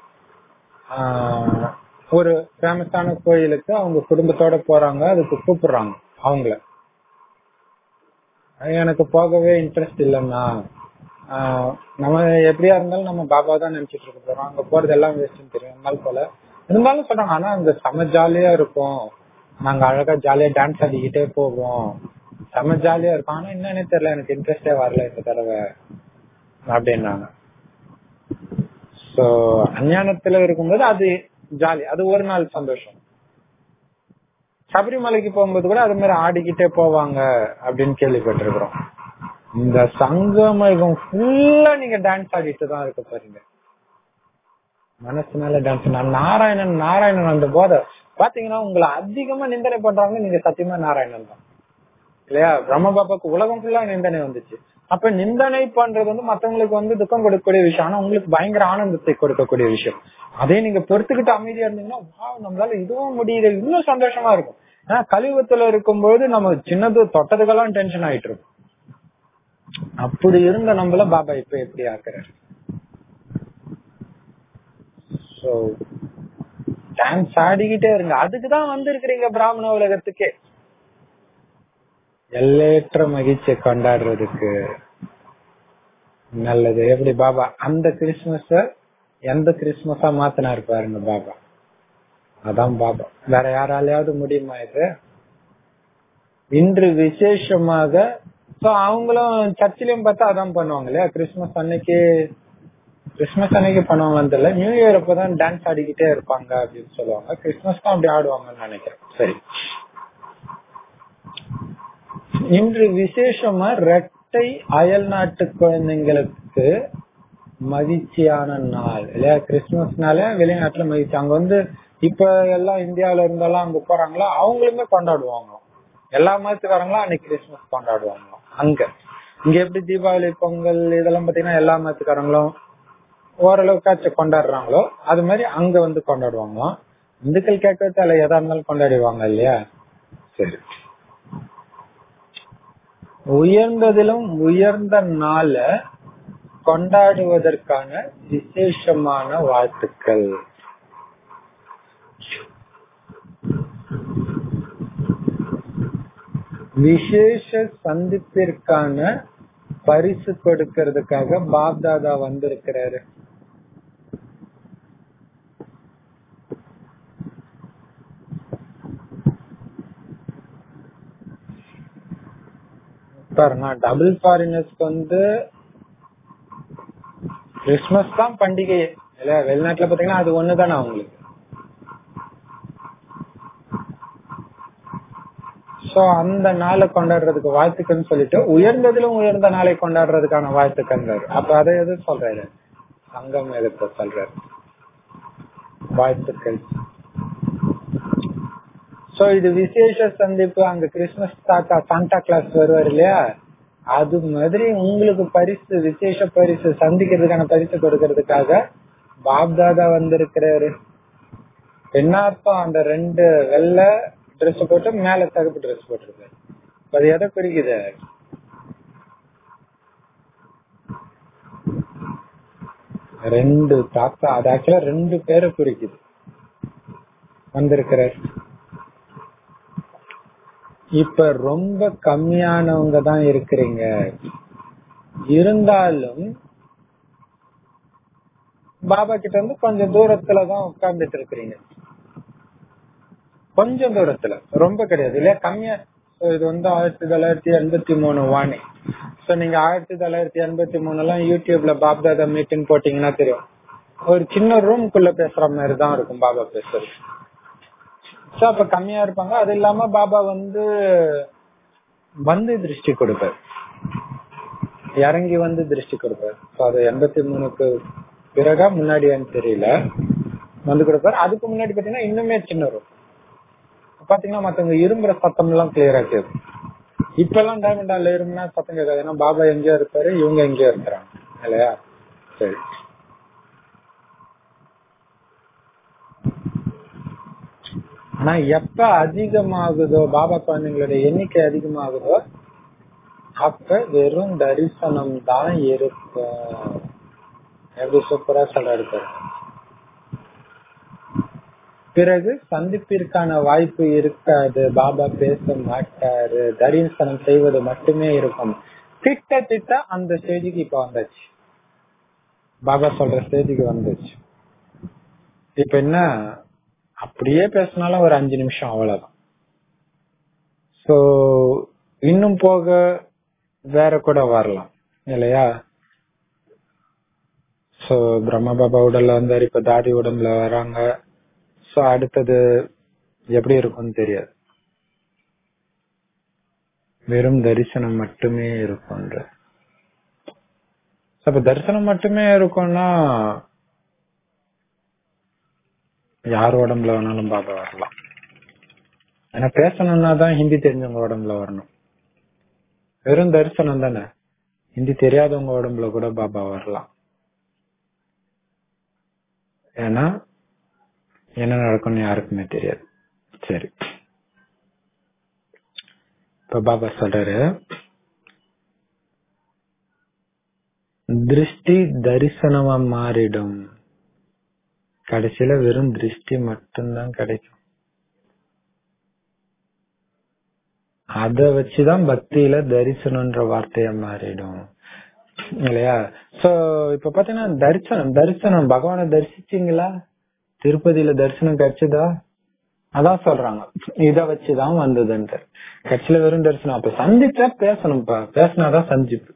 ஆஹ், ஒரு ஃபேமஸான கோயிலுக்கு அவங்க குடும்பத்தோட போறாங்க அதுக்கு கூப்பிடுறாங்க அவங்கள எனக்கு போகவே இன்ட்ரெஸ்ட் இல்லைன்னா ஆஹ், நம்ம எப்படியா இருந்தாலும் நம்ம பாபா தான் நினைச்சிட்டு இருக்க போறோம் அங்க போறது எல்லாம் வேஸ்ட்னு தெரியும் இருந்தாலும் போல இருந்தாலும் சொல்றாங்க ஆனா அங்க செம ஜாலியா இருக்கும் நாங்க அழகா ஜாலியா டான்ஸ் ஆடிக்கிட்டே போவோம் செம ஜாலியா இருக்கும் ஆனா என்னன்னே தெரியல எனக்கு இன்ட்ரெஸ்டே வரல இந்த தடவை அப்படின்னாங்க சோ அஞ்ஞானத்துல இருக்கும்போது அது ஜாலி அது ஒரு நாள் சந்தோஷம் சபரிமலைக்கு போகும்போது கூட அது மாதிரி ஆடிக்கிட்டே போவாங்க அப்படின்னு கேள்விப்பட்டிருக்கிறோம் இந்த சங்கமயுகம் ஃபுல்லா நீங்க டான்ஸ் ஆடிட்டு தான் இருக்க போறீங்க மனசுனால டான்ஸ் நான் நாராயணன் நாராயணன் அந்த போதை பாத்தீங்கன்னா உங்களை அதிகமா நிந்தனை பண்றாங்க நீங்க சத்தியமா நாராயணன் தான் இல்லையா பிரம்ம பாபாக்கு உலகம் ஃபுல்லா நிந்தனை வந்துச்சு அப்ப நிந்தனை பண்றது வந்து மத்தவங்களுக்கு வந்து துக்கம் கொடுக்கக்கூடிய விஷயம் ஆனா உங்களுக்கு பயங்கர ஆனந்தத்தை கொடுக்கக்கூடிய விஷயம் அதே நீங்க பொறுத்துக்கிட்டு அமைதியா இருந்தீங்கன்னா வா நம்மளால இதுவும் முடியுது இன்னும் சந்தோஷமா இருக்கும் ஏன்னா கலியுகத்துல இருக்கும்போது நம்ம சின்னது தொட்டதுக்கெல்லாம் டென்ஷன் ஆயிட்டு இருக்கும் அப்படி இருந்த நம்மள பாபா இப்ப எப்படி ஆக்குறாரு சோ டான்ஸ் ஆடிக்கிட்டே இருங்க அதுக்குதான் வந்திருக்கிறீங்க பிராமண உலகத்துக்கே எல்லையற்ற மகிழ்ச்சியை கொண்டாடுறதுக்கு நல்லது எப்படி பாபா அந்த கிறிஸ்துமஸ எந்த கிறிஸ்துமஸா மாத்தினாரு பாருங்க பாபா அதான் பாபா வேற யாராலையாவது முடியுமா இது இன்று விசேஷமாக சோ அவங்களும் சர்ச்சிலையும் பார்த்தா அதான் பண்ணுவாங்க இல்லையா கிறிஸ்துமஸ் அன்னைக்கு கிறிஸ்துமஸ் அன்னைக்கு பண்ணுவாங்க தெரியல நியூ இயர் அப்பதான் டான்ஸ் ஆடிக்கிட்டே இருப்பாங்க அப்படின்னு சொல்லுவாங்க கிறிஸ்துமஸ்க்கும் அப்படி ஆடுவாங்கன்னு நினைக்கிறேன் சரி இன்று விசேஷமா ரெட்டை அயல் நாட்டு குழந்தைங்களுக்கு மகிழ்ச்சியான நாள் இல்லையா கிறிஸ்துமஸ்னால வெளிநாட்டுல மகிழ்ச்சி அங்க வந்து இப்ப எல்லாம் இந்தியாவில இருந்தாலும் அங்க போறாங்களா அவங்களுமே கொண்டாடுவாங்க எல்லா மதத்துக்காரங்களும் அன்னைக்கு கிறிஸ்துமஸ் கொண்டாடுவாங்க அங்க இங்க எப்படி தீபாவளி பொங்கல் இதெல்லாம் பாத்தீங்கன்னா எல்லா மதத்துக்காரங்களும் ஓரளவுக்காச்சும் கொண்டாடுறாங்களோ அது மாதிரி அங்க வந்து கொண்டாடுவாங்க இந்துக்கள் கேட்க தேவை எதா இருந்தாலும் கொண்டாடுவாங்க இல்லையா சரி உயர்ந்ததிலும் உயர்ந்த நாள கொண்டாடுவதற்கான விசேஷமான வாழ்த்துக்கள் விசேஷ சந்திப்பிற்கான பரிசு கொடுக்கறதுக்காக பாப்தாதா வந்திருக்கிறாரு பாருங்க டபுள் ஃபாரினர்ஸ்க்கு வந்து கிறிஸ்துமஸ் தான் பண்டிகை இல்ல வெளிநாட்டுல பாத்தீங்கன்னா அது ஒண்ணுதானே அவங்களுக்கு சோ அந்த நாளை கொண்டாடுறதுக்கு வாழ்த்துக்கள்னு சொல்லிட்டு உயர்ந்ததிலும் உயர்ந்த நாளை கொண்டாடுறதுக்கான வாழ்த்துக்கள் அப்ப அதை எது சொல்றாரு சங்கம் எதுக்கு சொல்றாரு வாழ்த்துக்கள் சோ இது விசேஷ சந்திப்பு அங்க கிறிஸ்துமஸ் தாத்தா சாண்டா கிளாஸ் வருவார் இல்லையா அது மாதிரி உங்களுக்கு பரிசு விசேஷ பரிசு சந்திக்கிறதுக்கான பரிசு கொடுக்கறதுக்காக பாப்தாதா வந்திருக்கிறாரு என்ன அர்த்தம் அந்த ரெண்டு வெள்ளை ட்ரெஸ் போட்டு மேல தகுப்பு ட்ரெஸ் போட்டிருக்காரு அது எதை குறிக்குது ரெண்டு தாத்தா அது ஆக்சுவலா ரெண்டு பேரை குறிக்குது வந்திருக்கிறார் இப்ப ரொம்ப கம்மியானவங்க தான் இருக்கிறீங்க இருந்தாலும் பாபா கிட்ட இருந்து கொஞ்சம் தூரத்துல தான் உட்கார்ந்துட்டு இருக்கிறீங்க கொஞ்சம் தூரத்துல ரொம்ப கிடையாது இல்லையா கம்மியா So, இது வந்து ஆயிரத்தி தொள்ளாயிரத்தி எண்பத்தி மூணு வாணி சோ நீங்க ஆயிரத்தி தொள்ளாயிரத்தி எண்பத்தி மூணு எல்லாம் யூடியூப்ல பாப்தாதா மீட்டிங் போட்டீங்கன்னா தெரியும் ஒரு சின்ன ரூம்குள்ள பேசுற மாதிரி தான் இருக்கும் பாபா பேசுறது சோ அப்ப கம்மியா இருப்பாங்க அது இல்லாம பாபா வந்து வந்து திருஷ்டி கொடுப்பார் இறங்கி வந்து திருஷ்டி கொடுப்பார் சோ அது எண்பத்தி மூணுக்கு பிறகா முன்னாடியான்னு தெரியல வந்து கொடுப்பார் அதுக்கு முன்னாடி பாத்தீங்கன்னா இன்னுமே சின்ன ரூம் பாத்தீங்கன்னா மத்தவங்க இரும்புற சத்தம் எல்லாம் கிளியரா கேட்கும் இப்ப எல்லாம் டைமண்ட் ஹால்ல இரும்புனா சத்தம் கேட்காது ஏன்னா பாபா எங்கேயோ இருப்பாரு இவங்க எங்கேயோ இருக்கிறாங்க இல்லையா சரி ஆனா எப்ப அதிகமாகுதோ பாபா குழந்தைங்களோட எண்ணிக்கை அதிகமாகுதோ அப்ப வெறும் தரிசனம் தான் இருக்கும் எப்படி சூப்பரா சொல்றாரு பாருங்க. பிறகு சந்திப்பிற்கான வாய்ப்பு இருக்காது பாபா பேச மாட்டாரு தரிசனம் செய்வது மட்டுமே இருக்கும் கிட்டத்தட்ட அந்த ஸ்டேஜுக்கு இப்ப வந்தாச்சு பாபா சொல்ற ஸ்டேஜுக்கு வந்துச்சு இப்ப என்ன அப்படியே பேசினாலும் ஒரு அஞ்சு நிமிஷம் அவ்வளவுதான் சோ இன்னும் போக வேற கூட வரலாம் இல்லையா சோ பிரம்ம பாபா உடல்ல வந்தாரு இப்ப தாதி உடம்புல வராங்க சோ அடுத்தது எப்படி இருக்கும்னு தெரியாது வெறும் தரிசனம் மட்டுமே இருக்கும்ன்ற அப்ப தரிசனம் மட்டுமே இருக்கும்னா யார் உடம்புல வேணாலும் பாபா வரலாம் ஏன்னா பேசணும்னா தான் ஹிந்தி தெரிஞ்சவங்க உடம்புல வரணும் வெறும் தரிசனம் தானே ஹிந்தி தெரியாதவங்க உடம்புல கூட பாபா வரலாம் ஏன்னா என்ன நடக்கும்னு யாருக்குமே தெரியாது சரி இப்ப பாபா சொல்றாரு திருஷ்டி தரிசனமா மாறிடும் கடைசியில வெறும் திருஷ்டி மட்டும்தான் கிடைக்கும் அத வச்சுதான் பக்தியில தரிசனம்ன்ற வார்த்தைய மாறிடும் இல்லையா சோ இப்ப பாத்தீங்கன்னா தரிசனம் தரிசனம் பகவானை தரிசிச்சீங்களா திருப்பதியில தரிசனம் கிடைச்சதா அதான் சொல்றாங்க இத வச்சுதான் வந்ததுன்ட்டு கட்சியில வெறும் தரிசனம் அப்ப சந்திச்சா பேசணும்ப்பா பேசினாதான் சந்திப்பு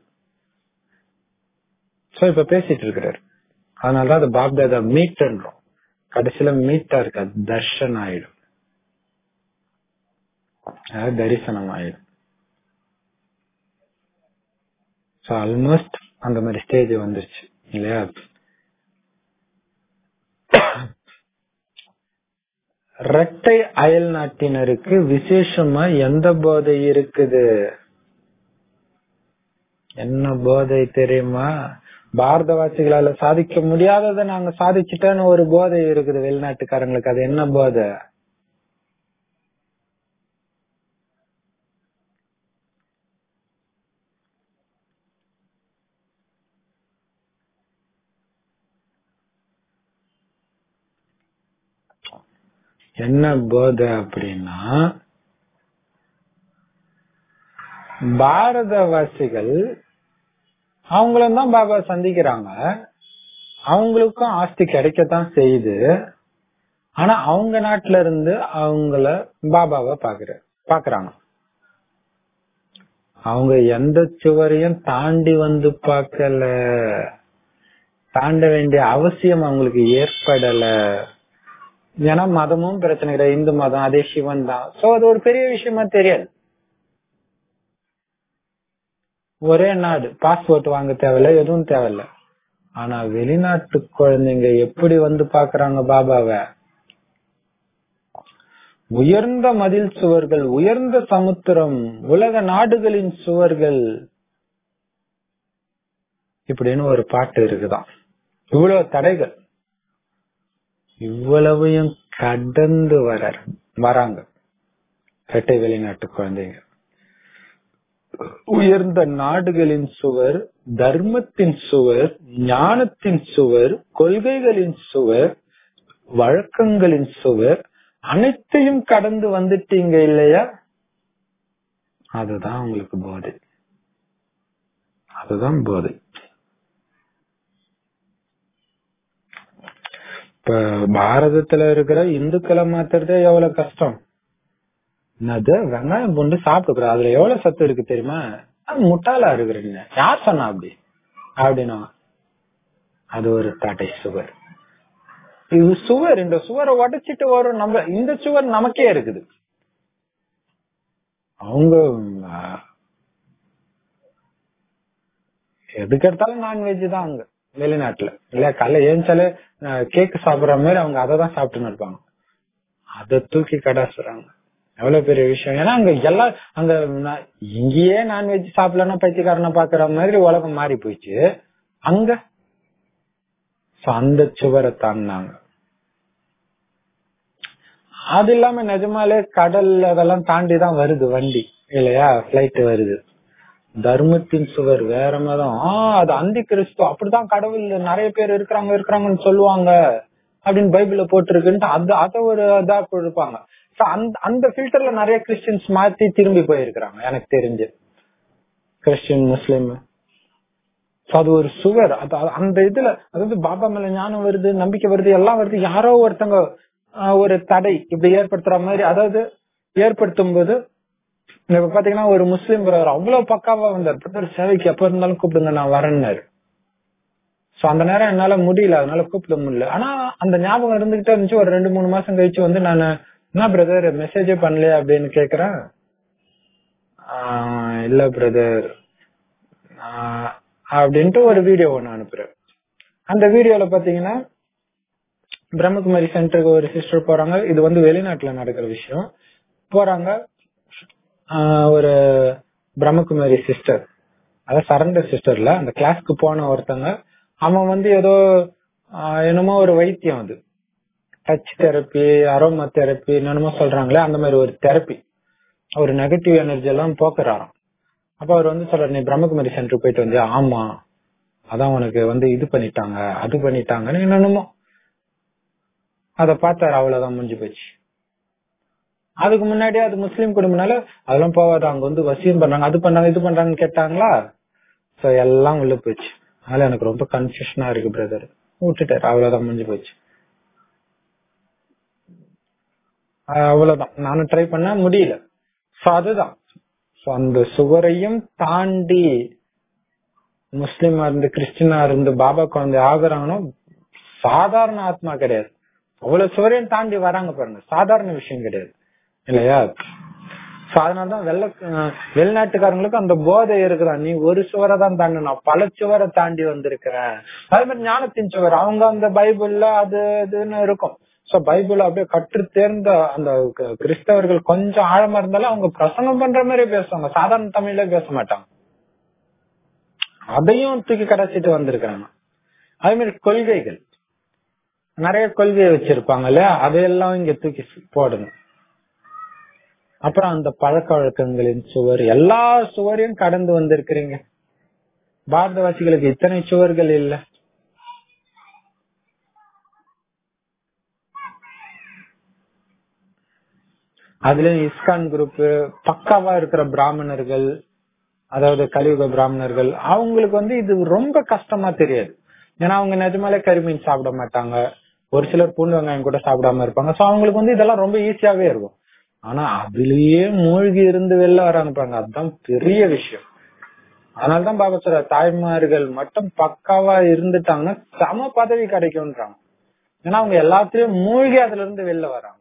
சோ இப்ப பேசிட்டு இருக்கிறாரு அதனாலதான் அது பாப்தாதா மீட்ன்றோம் கடைசியில மீட்டா இருக்காது தர்ஷன் ஆயிடும் அதாவது தரிசனம் ஆயிடும் சோ ஆல்மோஸ்ட் அந்த மாதிரி ஸ்டேஜ் வந்துருச்சு இல்லையா இரட்டை அயல் நாட்டினருக்கு விசேஷமா எந்த போதை இருக்குது என்ன போதை தெரியுமா பாரதவாசிகளால சாதிக்க முடியாததை நாங்க சாதிச்சுட்டோன்னு ஒரு போதை இருக்குது வெளிநாட்டுக்காரங்களுக்கு அது என்ன போதை என்ன போதை அப்படின்னா பாரதவாசிகள் அவங்களும் தான் பாபா சந்திக்கிறாங்க அவங்களுக்கும் ஆஸ்தி கிடைக்கத்தான் செய்யுது ஆனா அவங்க நாட்டுல இருந்து அவங்கள பாபாவை பாக்குற பாக்குறாங்க அவங்க எந்த சுவரையும் தாண்டி வந்து பார்க்கல தாண்ட வேண்டிய அவசியம் அவங்களுக்கு ஏற்படல ஏன்னா மதமும் பிரச்சனை கிடையாது இந்து மதம் அதே சிவன் தான் சோ அது ஒரு பெரிய விஷயமா தெரியாது ஒரே நாடு பாஸ்போர்ட் வாங்க தேவையில்ல எதுவும் தேவையில்ல ஆனா வெளிநாட்டு குழந்தைங்க எப்படி வந்து பாக்குறாங்க பாபாவை உயர்ந்த மதில் சுவர்கள் உயர்ந்த சமுத்திரம் உலக நாடுகளின் சுவர்கள் இப்படின்னு ஒரு பாட்டு இருக்குதான் இவ்வளவு தடைகள் இவ்வளவையும் கடந்து வர வராங்க இரட்டை வெளிநாட்டு குழந்தைங்க உயர்ந்த நாடுகளின் சுவர் தர்மத்தின் சுவர் ஞானத்தின் சுவர் கொள்கைகளின் சுவர் வழக்கங்களின் சுவர் அனைத்தையும் கடந்து வந்துட்டீங்க இல்லையா அதுதான் உங்களுக்கு போதை அதுதான் போதை இப்ப பாரதத்துல இருக்கிற இந்துக்களை மாத்துறதே எவ்வளவு கஷ்டம் என்னது வெங்காயம் பூண்டு சாப்பிட்டுக்கிறோம் அதுல எவ்வளவு சத்து இருக்கு தெரியுமா அது முட்டாளா இருக்கிறீங்க யார் சொன்னா அப்படி அப்படின்னா அது ஒரு தடை சுவர் இது சுவர் இந்த சுவரை உடைச்சிட்டு வரும் நம்ம இந்த சுவர் நமக்கே இருக்குது அவங்க ஆஹ், எதுக்கு எடுத்தாலும் நான்வெஜ் தான் அங்க வெளிநாட்டுல இல்ல கல்ல ஏஞ்சாலே கேக் சாப்பிடுற மாதிரி அவங்க அதை தான் சாப்பிட்டுன்னு இருப்பாங்க அதை தூக்கி கடாசுறாங்க எவ்வளவு பெரிய விஷயம் ஏன்னா அங்க எல்லாம் அங்க நா- இங்கேயே நான்வெஜ் சாப்பிடலன்னா பைத்தியக்காரனை பாக்குற மாதிரி உலகம் மாறி போயிடுச்சு அங்க So, அந்த சுவரை தாண்டினாங்க அது இல்லாம நிஜமாலே கடல் அதெல்லாம் தாண்டி தான் வருது வண்டி இல்லையா பிளைட் வருது தர்மத்தின் சுவர் வேற மதம் ஆஹ் அது அந்தி கிறிஸ்து அப்படிதான் கடவுள் நிறைய பேர் இருக்கிறாங்க இருக்கிறாங்கன்னு சொல்லுவாங்க அப்படின்னு பைபிள்ல போட்டிருக்குன்ட்டு அது அதை ஒரு இதா கொடுப்பாங்க So, அந்த அந்த ஃபில்டர்ல நிறைய கிறிஸ்டியன்ஸ் மாத்தி திரும்பி போயிருக்கிறாங்க எனக்கு தெரிஞ்சு கிறிஸ்டியன் முஸ்லிம் So, அது ஒரு சுவர் அது அது- அந்த இதுல அதாவது பாபா மேல ஞானம் வருது நம்பிக்கை வருது எல்லாம் வருது யாரோ ஒருத்தங்க ஆஹ், ஒரு தடை இப்படி ஏற்படுத்துற மாதிரி அதாவது ஏற்படுத்தும் போது இப்ப பாத்தீங்கன்னா ஒரு முஸ்லீம் பிரதர் அவ்வளவு பக்காவா வந்தார் பிரதர் சேவைக்கு எப்ப இருந்தாலும் கூப்பிடுங்க நான் வரேன்னாரு சோ அந்த நேரம் என்னால முடியல அதனால கூப்பிட முடியல ஆனா அந்த ஞாபகம் இருந்துகிட்டே இருந்துச்சு ஒரு ரெண்டு மூணு மாசம் கழிச்சு வந்து நான் என்ன பிரதர் மெசேஜே பண்ணலையே அப்படின்னு கேக்குறேன் ஆஹ், இல்ல பிரதர் அப்படின்ட்டு ஒரு வீடியோ ஒண்ணு அனுப்புறேன் அந்த வீடியோல பாத்தீங்கன்னா பிரம்மகுமாரி சென்டருக்கு ஒரு சிஸ்டர் போறாங்க இது வந்து வெளிநாட்டுல நடக்கிற விஷயம் போறாங்க ஆஹ் ஒரு பிரம்மகுமாரி சிஸ்டர் அதாவது சரண்டர் சிஸ்டர்ல அந்த கிளாஸ்க்கு போன ஒருத்தங்க அவன் வந்து ஏதோ ஆஹ் என்னமோ ஒரு வைத்தியம் அது டச் தெரப்பி அரோமா தெரப்பி என்னமோ சொல்றாங்களே அந்த மாதிரி ஒரு தெரப்பி ஒரு நெகட்டிவ் எனர்ஜி எல்லாம் போக்குறாராம் அப்ப அவர் வந்து சொல்றாரு நீ பிரம்மகுமாரி சென்டர் போயிட்டு வந்து ஆமா அதான் உனக்கு வந்து இது பண்ணிட்டாங்க அது பண்ணிட்டாங்கன்னு என்னென்னமோ அத பார்த்தாரு அவ்வளவுதான் முடிஞ்சு போச்சு அதுக்கு முன்னாடி அது முஸ்லீம் குடும்பம்னால அதெல்லாம் போவாது அங்க வந்து வசியம் பண்றாங்க அது பண்றாங்க இது பண்றாங்கன்னு கேட்டாங்களா சோ எல்லாம் உள்ள போச்சு அதனால எனக்கு ரொம்ப கன்ஃபியூஷனா இருக்கு பிரதர் விட்டுட்டாரு அவ்வளவுதான் முடிஞ்சு போச்சு அஹ் அவ்வளவுதான் நானும் ட்ரை பண்ண முடியல சோ அதுதான் சோ அந்த சுவரையும் தாண்டி முஸ்லிமா இருந்து கிறிஸ்டினா இருந்து பாபா குழந்தை ஆகுறாங்கன்னா சாதாரண ஆத்மா கிடையாது அவ்வளவு சுவரையும் தாண்டி வராங்க பாருங்க சாதாரண விஷயம் கிடையாது இல்லையா So அதனாலதான் வெள்ள அஹ் வெளிநாட்டுக்காரங்களுக்கு அந்த போதை இருக்குதான் நீ ஒரு சுவரை தான் தாண்டணும் பல சுவரை தாண்டி வந்திருக்கிறேன் அதே மாதிரி ஞானத்தின் சுவர் அவங்க அந்த பைபிள்ல அது இதுன்னு இருக்கும் சோ பைபிள் அப்படியே கற்று தேர்ந்த அந்த க- கிறிஸ்தவர்கள் கொஞ்சம் ஆழமா இருந்தாலும் அவங்க பிரசங்கம் பண்ற மாதிரி பேசுவாங்க சாதாரண தமிழ்ல பேச மாட்டாங்க அதையும் தூக்கி கடைச்சிட்டு வந்திருக்கிறாங்க அதே மாதிரி கொள்கைகள் நிறைய கொள்கையை வச்சிருப்பாங்க இல்லையா அதையெல்லாம் இங்க தூக்கி போடணும் அப்புறம் அந்த பழக்க வழக்கங்களின் சுவர் எல்லா சுவரையும் கடந்து வந்திருக்கிறீங்க பாரதவாசிகளுக்கு இத்தனை சுவர்கள் இல்ல அதுலயும் இஸ்கான் குரூப் பக்காவா இருக்கிற பிராமணர்கள் அதாவது கலியுக பிராமணர்கள் அவங்களுக்கு வந்து இது ரொம்ப கஷ்டமா தெரியாது ஏன்னா அவங்க நிஜமாலே கரிமீன் சாப்பிட மாட்டாங்க ஒரு சிலர் பூண்டு வெங்காயம் கூட சாப்பிடாம இருப்பாங்க சோ அவங்களுக்கு வந்து இதெல்லாம் ரொம்ப ஈஸியாவே இருக்கும் ஆனா அதுலயே மூழ்கி இருந்து வெளில வராங்க பாருங்க அதுதான் பெரிய விஷயம் அதனாலதான் பாபா சொல்ற தாய்மார்கள் மட்டும் பக்காவா இருந்துட்டாங்கன்னா சம பதவி கிடைக்கும்ன்றாங்க ஏன்னா அவங்க எல்லாத்தையும் மூழ்கி அதுல இருந்து வெளில வராங்க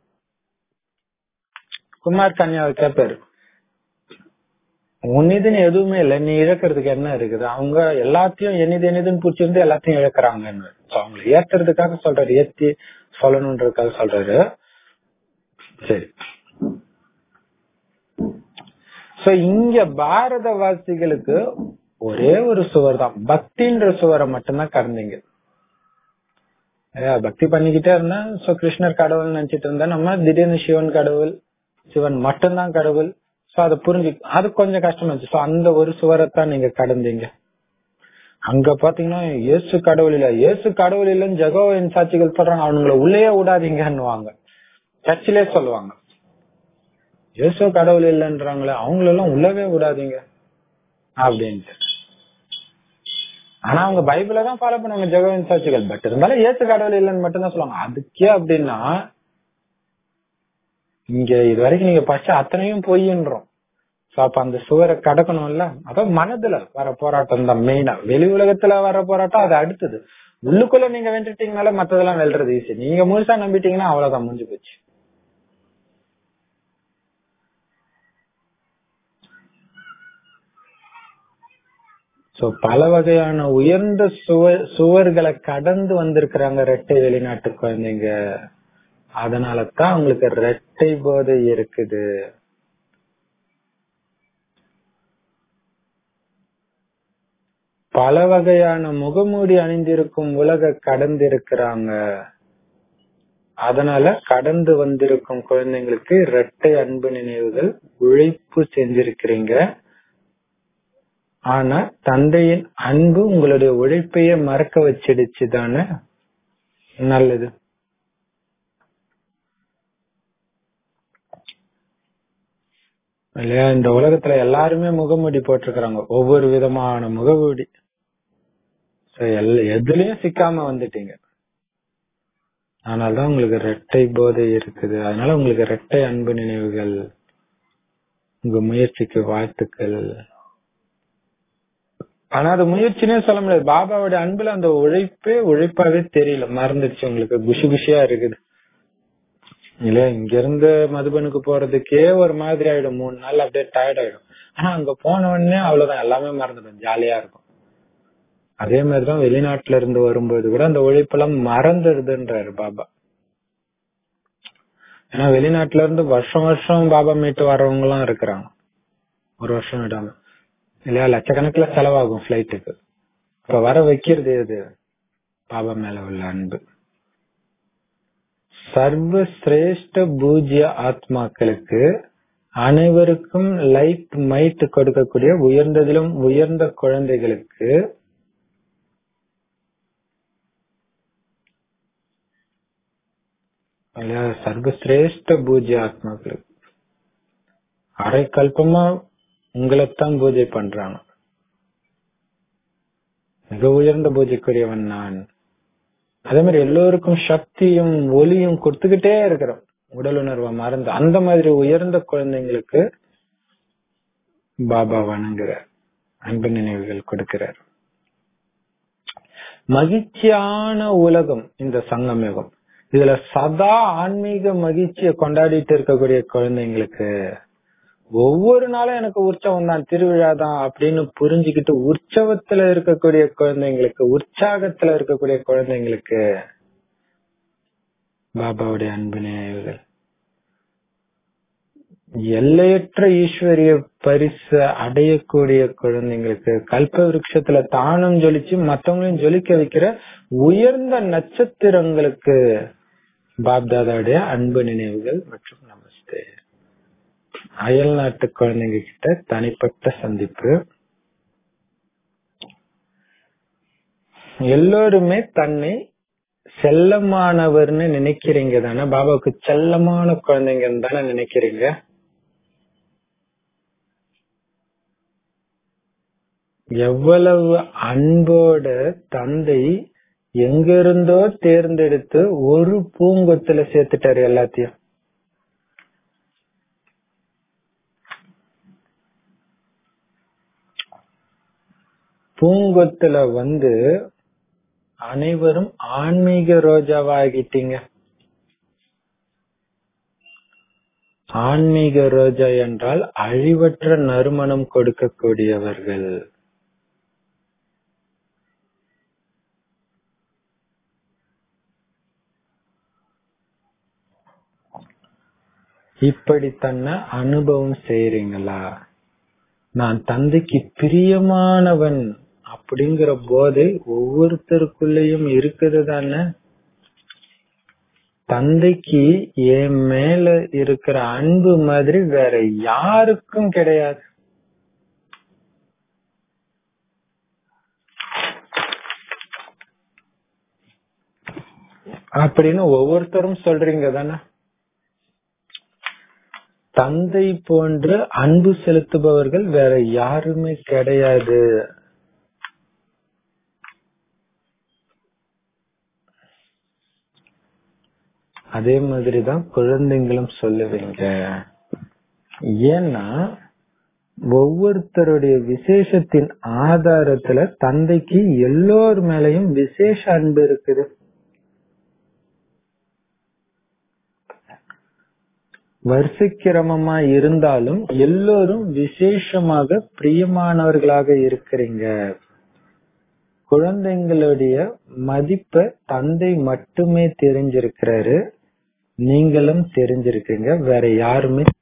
குமார் கன்யாவை கேட்பாரு உன்னிதுன்னு எதுவுமே இல்ல நீ இழக்கிறதுக்கு என்ன இருக்குது அவங்க எல்லாத்தையும் எனிது எனிதுன்னு பிடிச்சிருந்து எல்லாத்தையும் இழக்கிறாங்கன்னு So, அவங்களை ஏத்துறதுக்காக சொல்றாரு ஏத்தி சொல்லணுன்றதுக்காக சொல்றாரு சரி சோ இங்க பாரதவாசிகளுக்கு ஒரே ஒரு சுவர் தான் பக்தின்ற சுவரை மட்டும்தான் கடந்தீங்க ஏ, பக்தி பண்ணிக்கிட்டே இருந்தா சோ கிருஷ்ணர் கடவுள் நினைச்சிட்டு இருந்தா நம்ம திடீர்னு சிவன் கடவுள் சிவன் மட்டும்தான் கடவுள் சோ அதை புரிஞ்சு அது கொஞ்சம் கஷ்டமா இருந்துச்சு சோ அந்த ஒரு சுவரைத்தான் நீங்க கடந்தீங்க அங்க பாத்தீங்கன்னா இயேசு கடவுள் இல்ல இயேசு கடவுள் இல்லைன்னு ஜெகோவின் சாட்சிகள் சொல்றாங்க அவனுங்களை உள்ளேயே விடாதீங்கன்னுவாங்க சர்ச்சிலே சொல்லுவாங்க இயேசு கடவுள் இல்லைன்றாங்களே அவங்களெல்லாம் உள்ளவே விடாதீங்க அப்படின்ட்டு ஆனா அவங்க பைபிள தான் ஃபாலோ பண்ணுவாங்க ஜெகோவின் சாட்சிகள் பட் இருந்தாலும் இயேசு கடவுள் இல்லைன்னு மட்டும் தான் சொல்லுவாங்க அதுக்கே அப்படின்னா இங்க இது வரைக்கும் நீங்க படிச்ச அத்தனையும் பொய்ன்றோம் சோ அப்ப அந்த சுவரை கடக்கணும்ல அதான் மனதுல வர போராட்டம் தான் மெயினா வெளி உலகத்துல வர போராட்டம் அது அடுத்தது உள்ளுக்குள்ள நீங்க வென்றுட்டீங்கனால மத்ததெல்லாம் வெல்றது ஈஸி நீங்க முழுசா நம்பிட்டீங்கன்னா அவ்வளவுதான் முடிஞ்சு போச்சு சோ பல வகையான உயர்ந்த சுவர் சுவர்களை கடந்து வந்திருக்கிறாங்க ரெட்டை வெளிநாட்டு குழந்தைங்க அதனால தான் அவங்களுக்கு ரெட்டை போதை இருக்குது பல வகையான முகமூடி அணிந்திருக்கும் உலக கடந்திருக்கிறாங்க அதனால கடந்து வந்திருக்கும் குழந்தைங்களுக்கு இரட்டை அன்பு நினைவுகள் உழைப்பு செஞ்சிருக்கிறீங்க ஆனா தந்தையின் அன்பு உங்களுடைய உழைப்பையே மறக்க வச்சிடுச்சு தானே நல்லது இல்லையா இந்த உலகத்துல எல்லாருமே முகமூடி போட்டிருக்கிறாங்க ஒவ்வொரு விதமான முகமூடி So, எல்- எதுலயும் சிக்காம வந்துட்டீங்க அதனாலதான் உங்களுக்கு ரெட்டை போதை இருக்குது அதனால உங்களுக்கு ரெட்டை அன்பு நினைவுகள் உங்க முயற்சிக்கு வாழ்த்துக்கள் ஆனா அது முயற்சினே சொல்ல முடியாது பாபாவோட அன்புல அந்த உழைப்பே உழைப்பாவே தெரியல மறந்துடுச்சு உங்களுக்கு குஷி குஷியா இருக்குது இல்ல இங்க இருந்து மதுபனுக்கு போறதுக்கே ஒரு மாதிரி ஆயிடும் மூணு நாள் அப்படியே டயர்ட் ஆயிடும் ஆனா அங்க போன உடனே அவ்வளவுதான் எல்லாமே மறந்துடும் ஜாலியா இருக்கும் அதே மாதிரிதான் வெளிநாட்டுல இருந்து வரும்போது கூட அந்த உழைப்பெல்லாம் மறந்துடுதுன்றாரு பாபா ஏன்னா வெளிநாட்டுல இருந்து வருஷம் வருஷம் பாபா மீட்டு வர்றவங்க எல்லாம் இருக்கிறாங்க ஒரு வருஷம் விடாம இல்லையா லட்சக்கணக்கில் செலவாகும் பிளைட்டுக்கு இப்ப வர வைக்கிறது எது பாபா மேல உள்ள அன்பு சர்வ சிரேஷ்ட பூஜ்ய ஆத்மாக்களுக்கு அனைவருக்கும் லைட் மைட் கொடுக்கக்கூடிய உயர்ந்ததிலும் உயர்ந்த குழந்தைகளுக்கு இல்லையா சர்வசிரேஷ்ட பூஜ்ய ஆத்மாக்களுக்கு அரை கல்பமா உங்களைத்தான் பூஜை பண்றாங்க மிக உயர்ந்த பூஜைக்குரியவன் நான் அதே மாதிரி எல்லோருக்கும் சக்தியும் ஒளியும் கொடுத்துக்கிட்டே இருக்கிறோம் உடல் உணர்வை மறந்து அந்த மாதிரி உயர்ந்த குழந்தைங்களுக்கு பாபா வணங்குறார் அன்பு நினைவுகள் கொடுக்கிறார் மகிழ்ச்சியான உலகம் இந்த சங்கமயுகம் இதுல சதா ஆன்மீக மகிழ்ச்சியை கொண்டாடிட்டு இருக்கக்கூடிய குழந்தைங்களுக்கு ஒவ்வொரு நாளும் எனக்கு உற்சவம் தான் திருவிழா தான் அப்படின்னு புரிஞ்சுக்கிட்டு உற்சவத்துல இருக்கக்கூடிய குழந்தைங்களுக்கு உற்சாகத்துல இருக்கக்கூடிய குழந்தைங்களுக்கு பாபாவுடைய அன்பு நினைவுகள் எல்லையற்ற ஈஸ்வரிய பரிசு அடையக்கூடிய குழந்தைங்களுக்கு கல்ப விருட்சத்துல தானும் ஜொலிச்சு மத்தவங்களையும் ஜொலிக்க வைக்கிற உயர்ந்த நட்சத்திரங்களுக்கு பாப்தாதாவுடைய அன்பு நினைவுகள் மற்றும் நமஸ்தே அயல் நாட்டு குழந்தைங்க கிட்ட தனிப்பட்ட சந்திப்பு எல்லோருமே தன்னை செல்லமானவர்னு நினைக்கிறீங்க தானே பாபாவுக்கு செல்லமான குழந்தைங்கன்னு தானே நினைக்கிறீங்க எவ்வளவு அன்போட தந்தை எங்கிருந்தோ தேர்ந்தெடுத்து ஒரு பூங்கொத்துல சேர்த்துட்டாரு எல்லாத்தையும் பூங்கொத்துல வந்து அனைவரும் ஆன்மீக ரோஜாவாகிட்டீங்க ஆன்மீக ரோஜா என்றால் அழிவற்ற நறுமணம் கொடுக்கக்கூடியவர்கள் இப்படி தன்னை அனுபவம் செய்றீங்களா நான் தந்தைக்கு பிரியமானவன் அப்படிங்கிற போதை ஒவ்வொருத்தருக்குள்ளேயும் இருக்குது தானே தந்தைக்கு என் மேல இருக்கிற அன்பு மாதிரி வேற யாருக்கும் கிடையாது அப்படின்னு ஒவ்வொருத்தரும் சொல்றீங்க தானே தந்தை போன்று அன்பு செலுத்துபவர்கள் வேற யாருமே கிடையாது அதே மாதிரிதான் குழந்தைங்களும் சொல்லுவீங்க ஏன்னா ஒவ்வொருத்தருடைய விசேஷத்தின் ஆதாரத்துல தந்தைக்கு எல்லோர் மேலையும் விசேஷ அன்பு இருக்குது வரிசைக்கிரமமா இருந்தாலும் எல்லோரும் விசேஷமாக பிரியமானவர்களாக இருக்கிறீங்க குழந்தைங்களுடைய மதிப்பை தந்தை மட்டுமே தெரிஞ்சிருக்கிறாரு நீங்களும் தெரிஞ்சிருக்கீங்க வேற யாருமே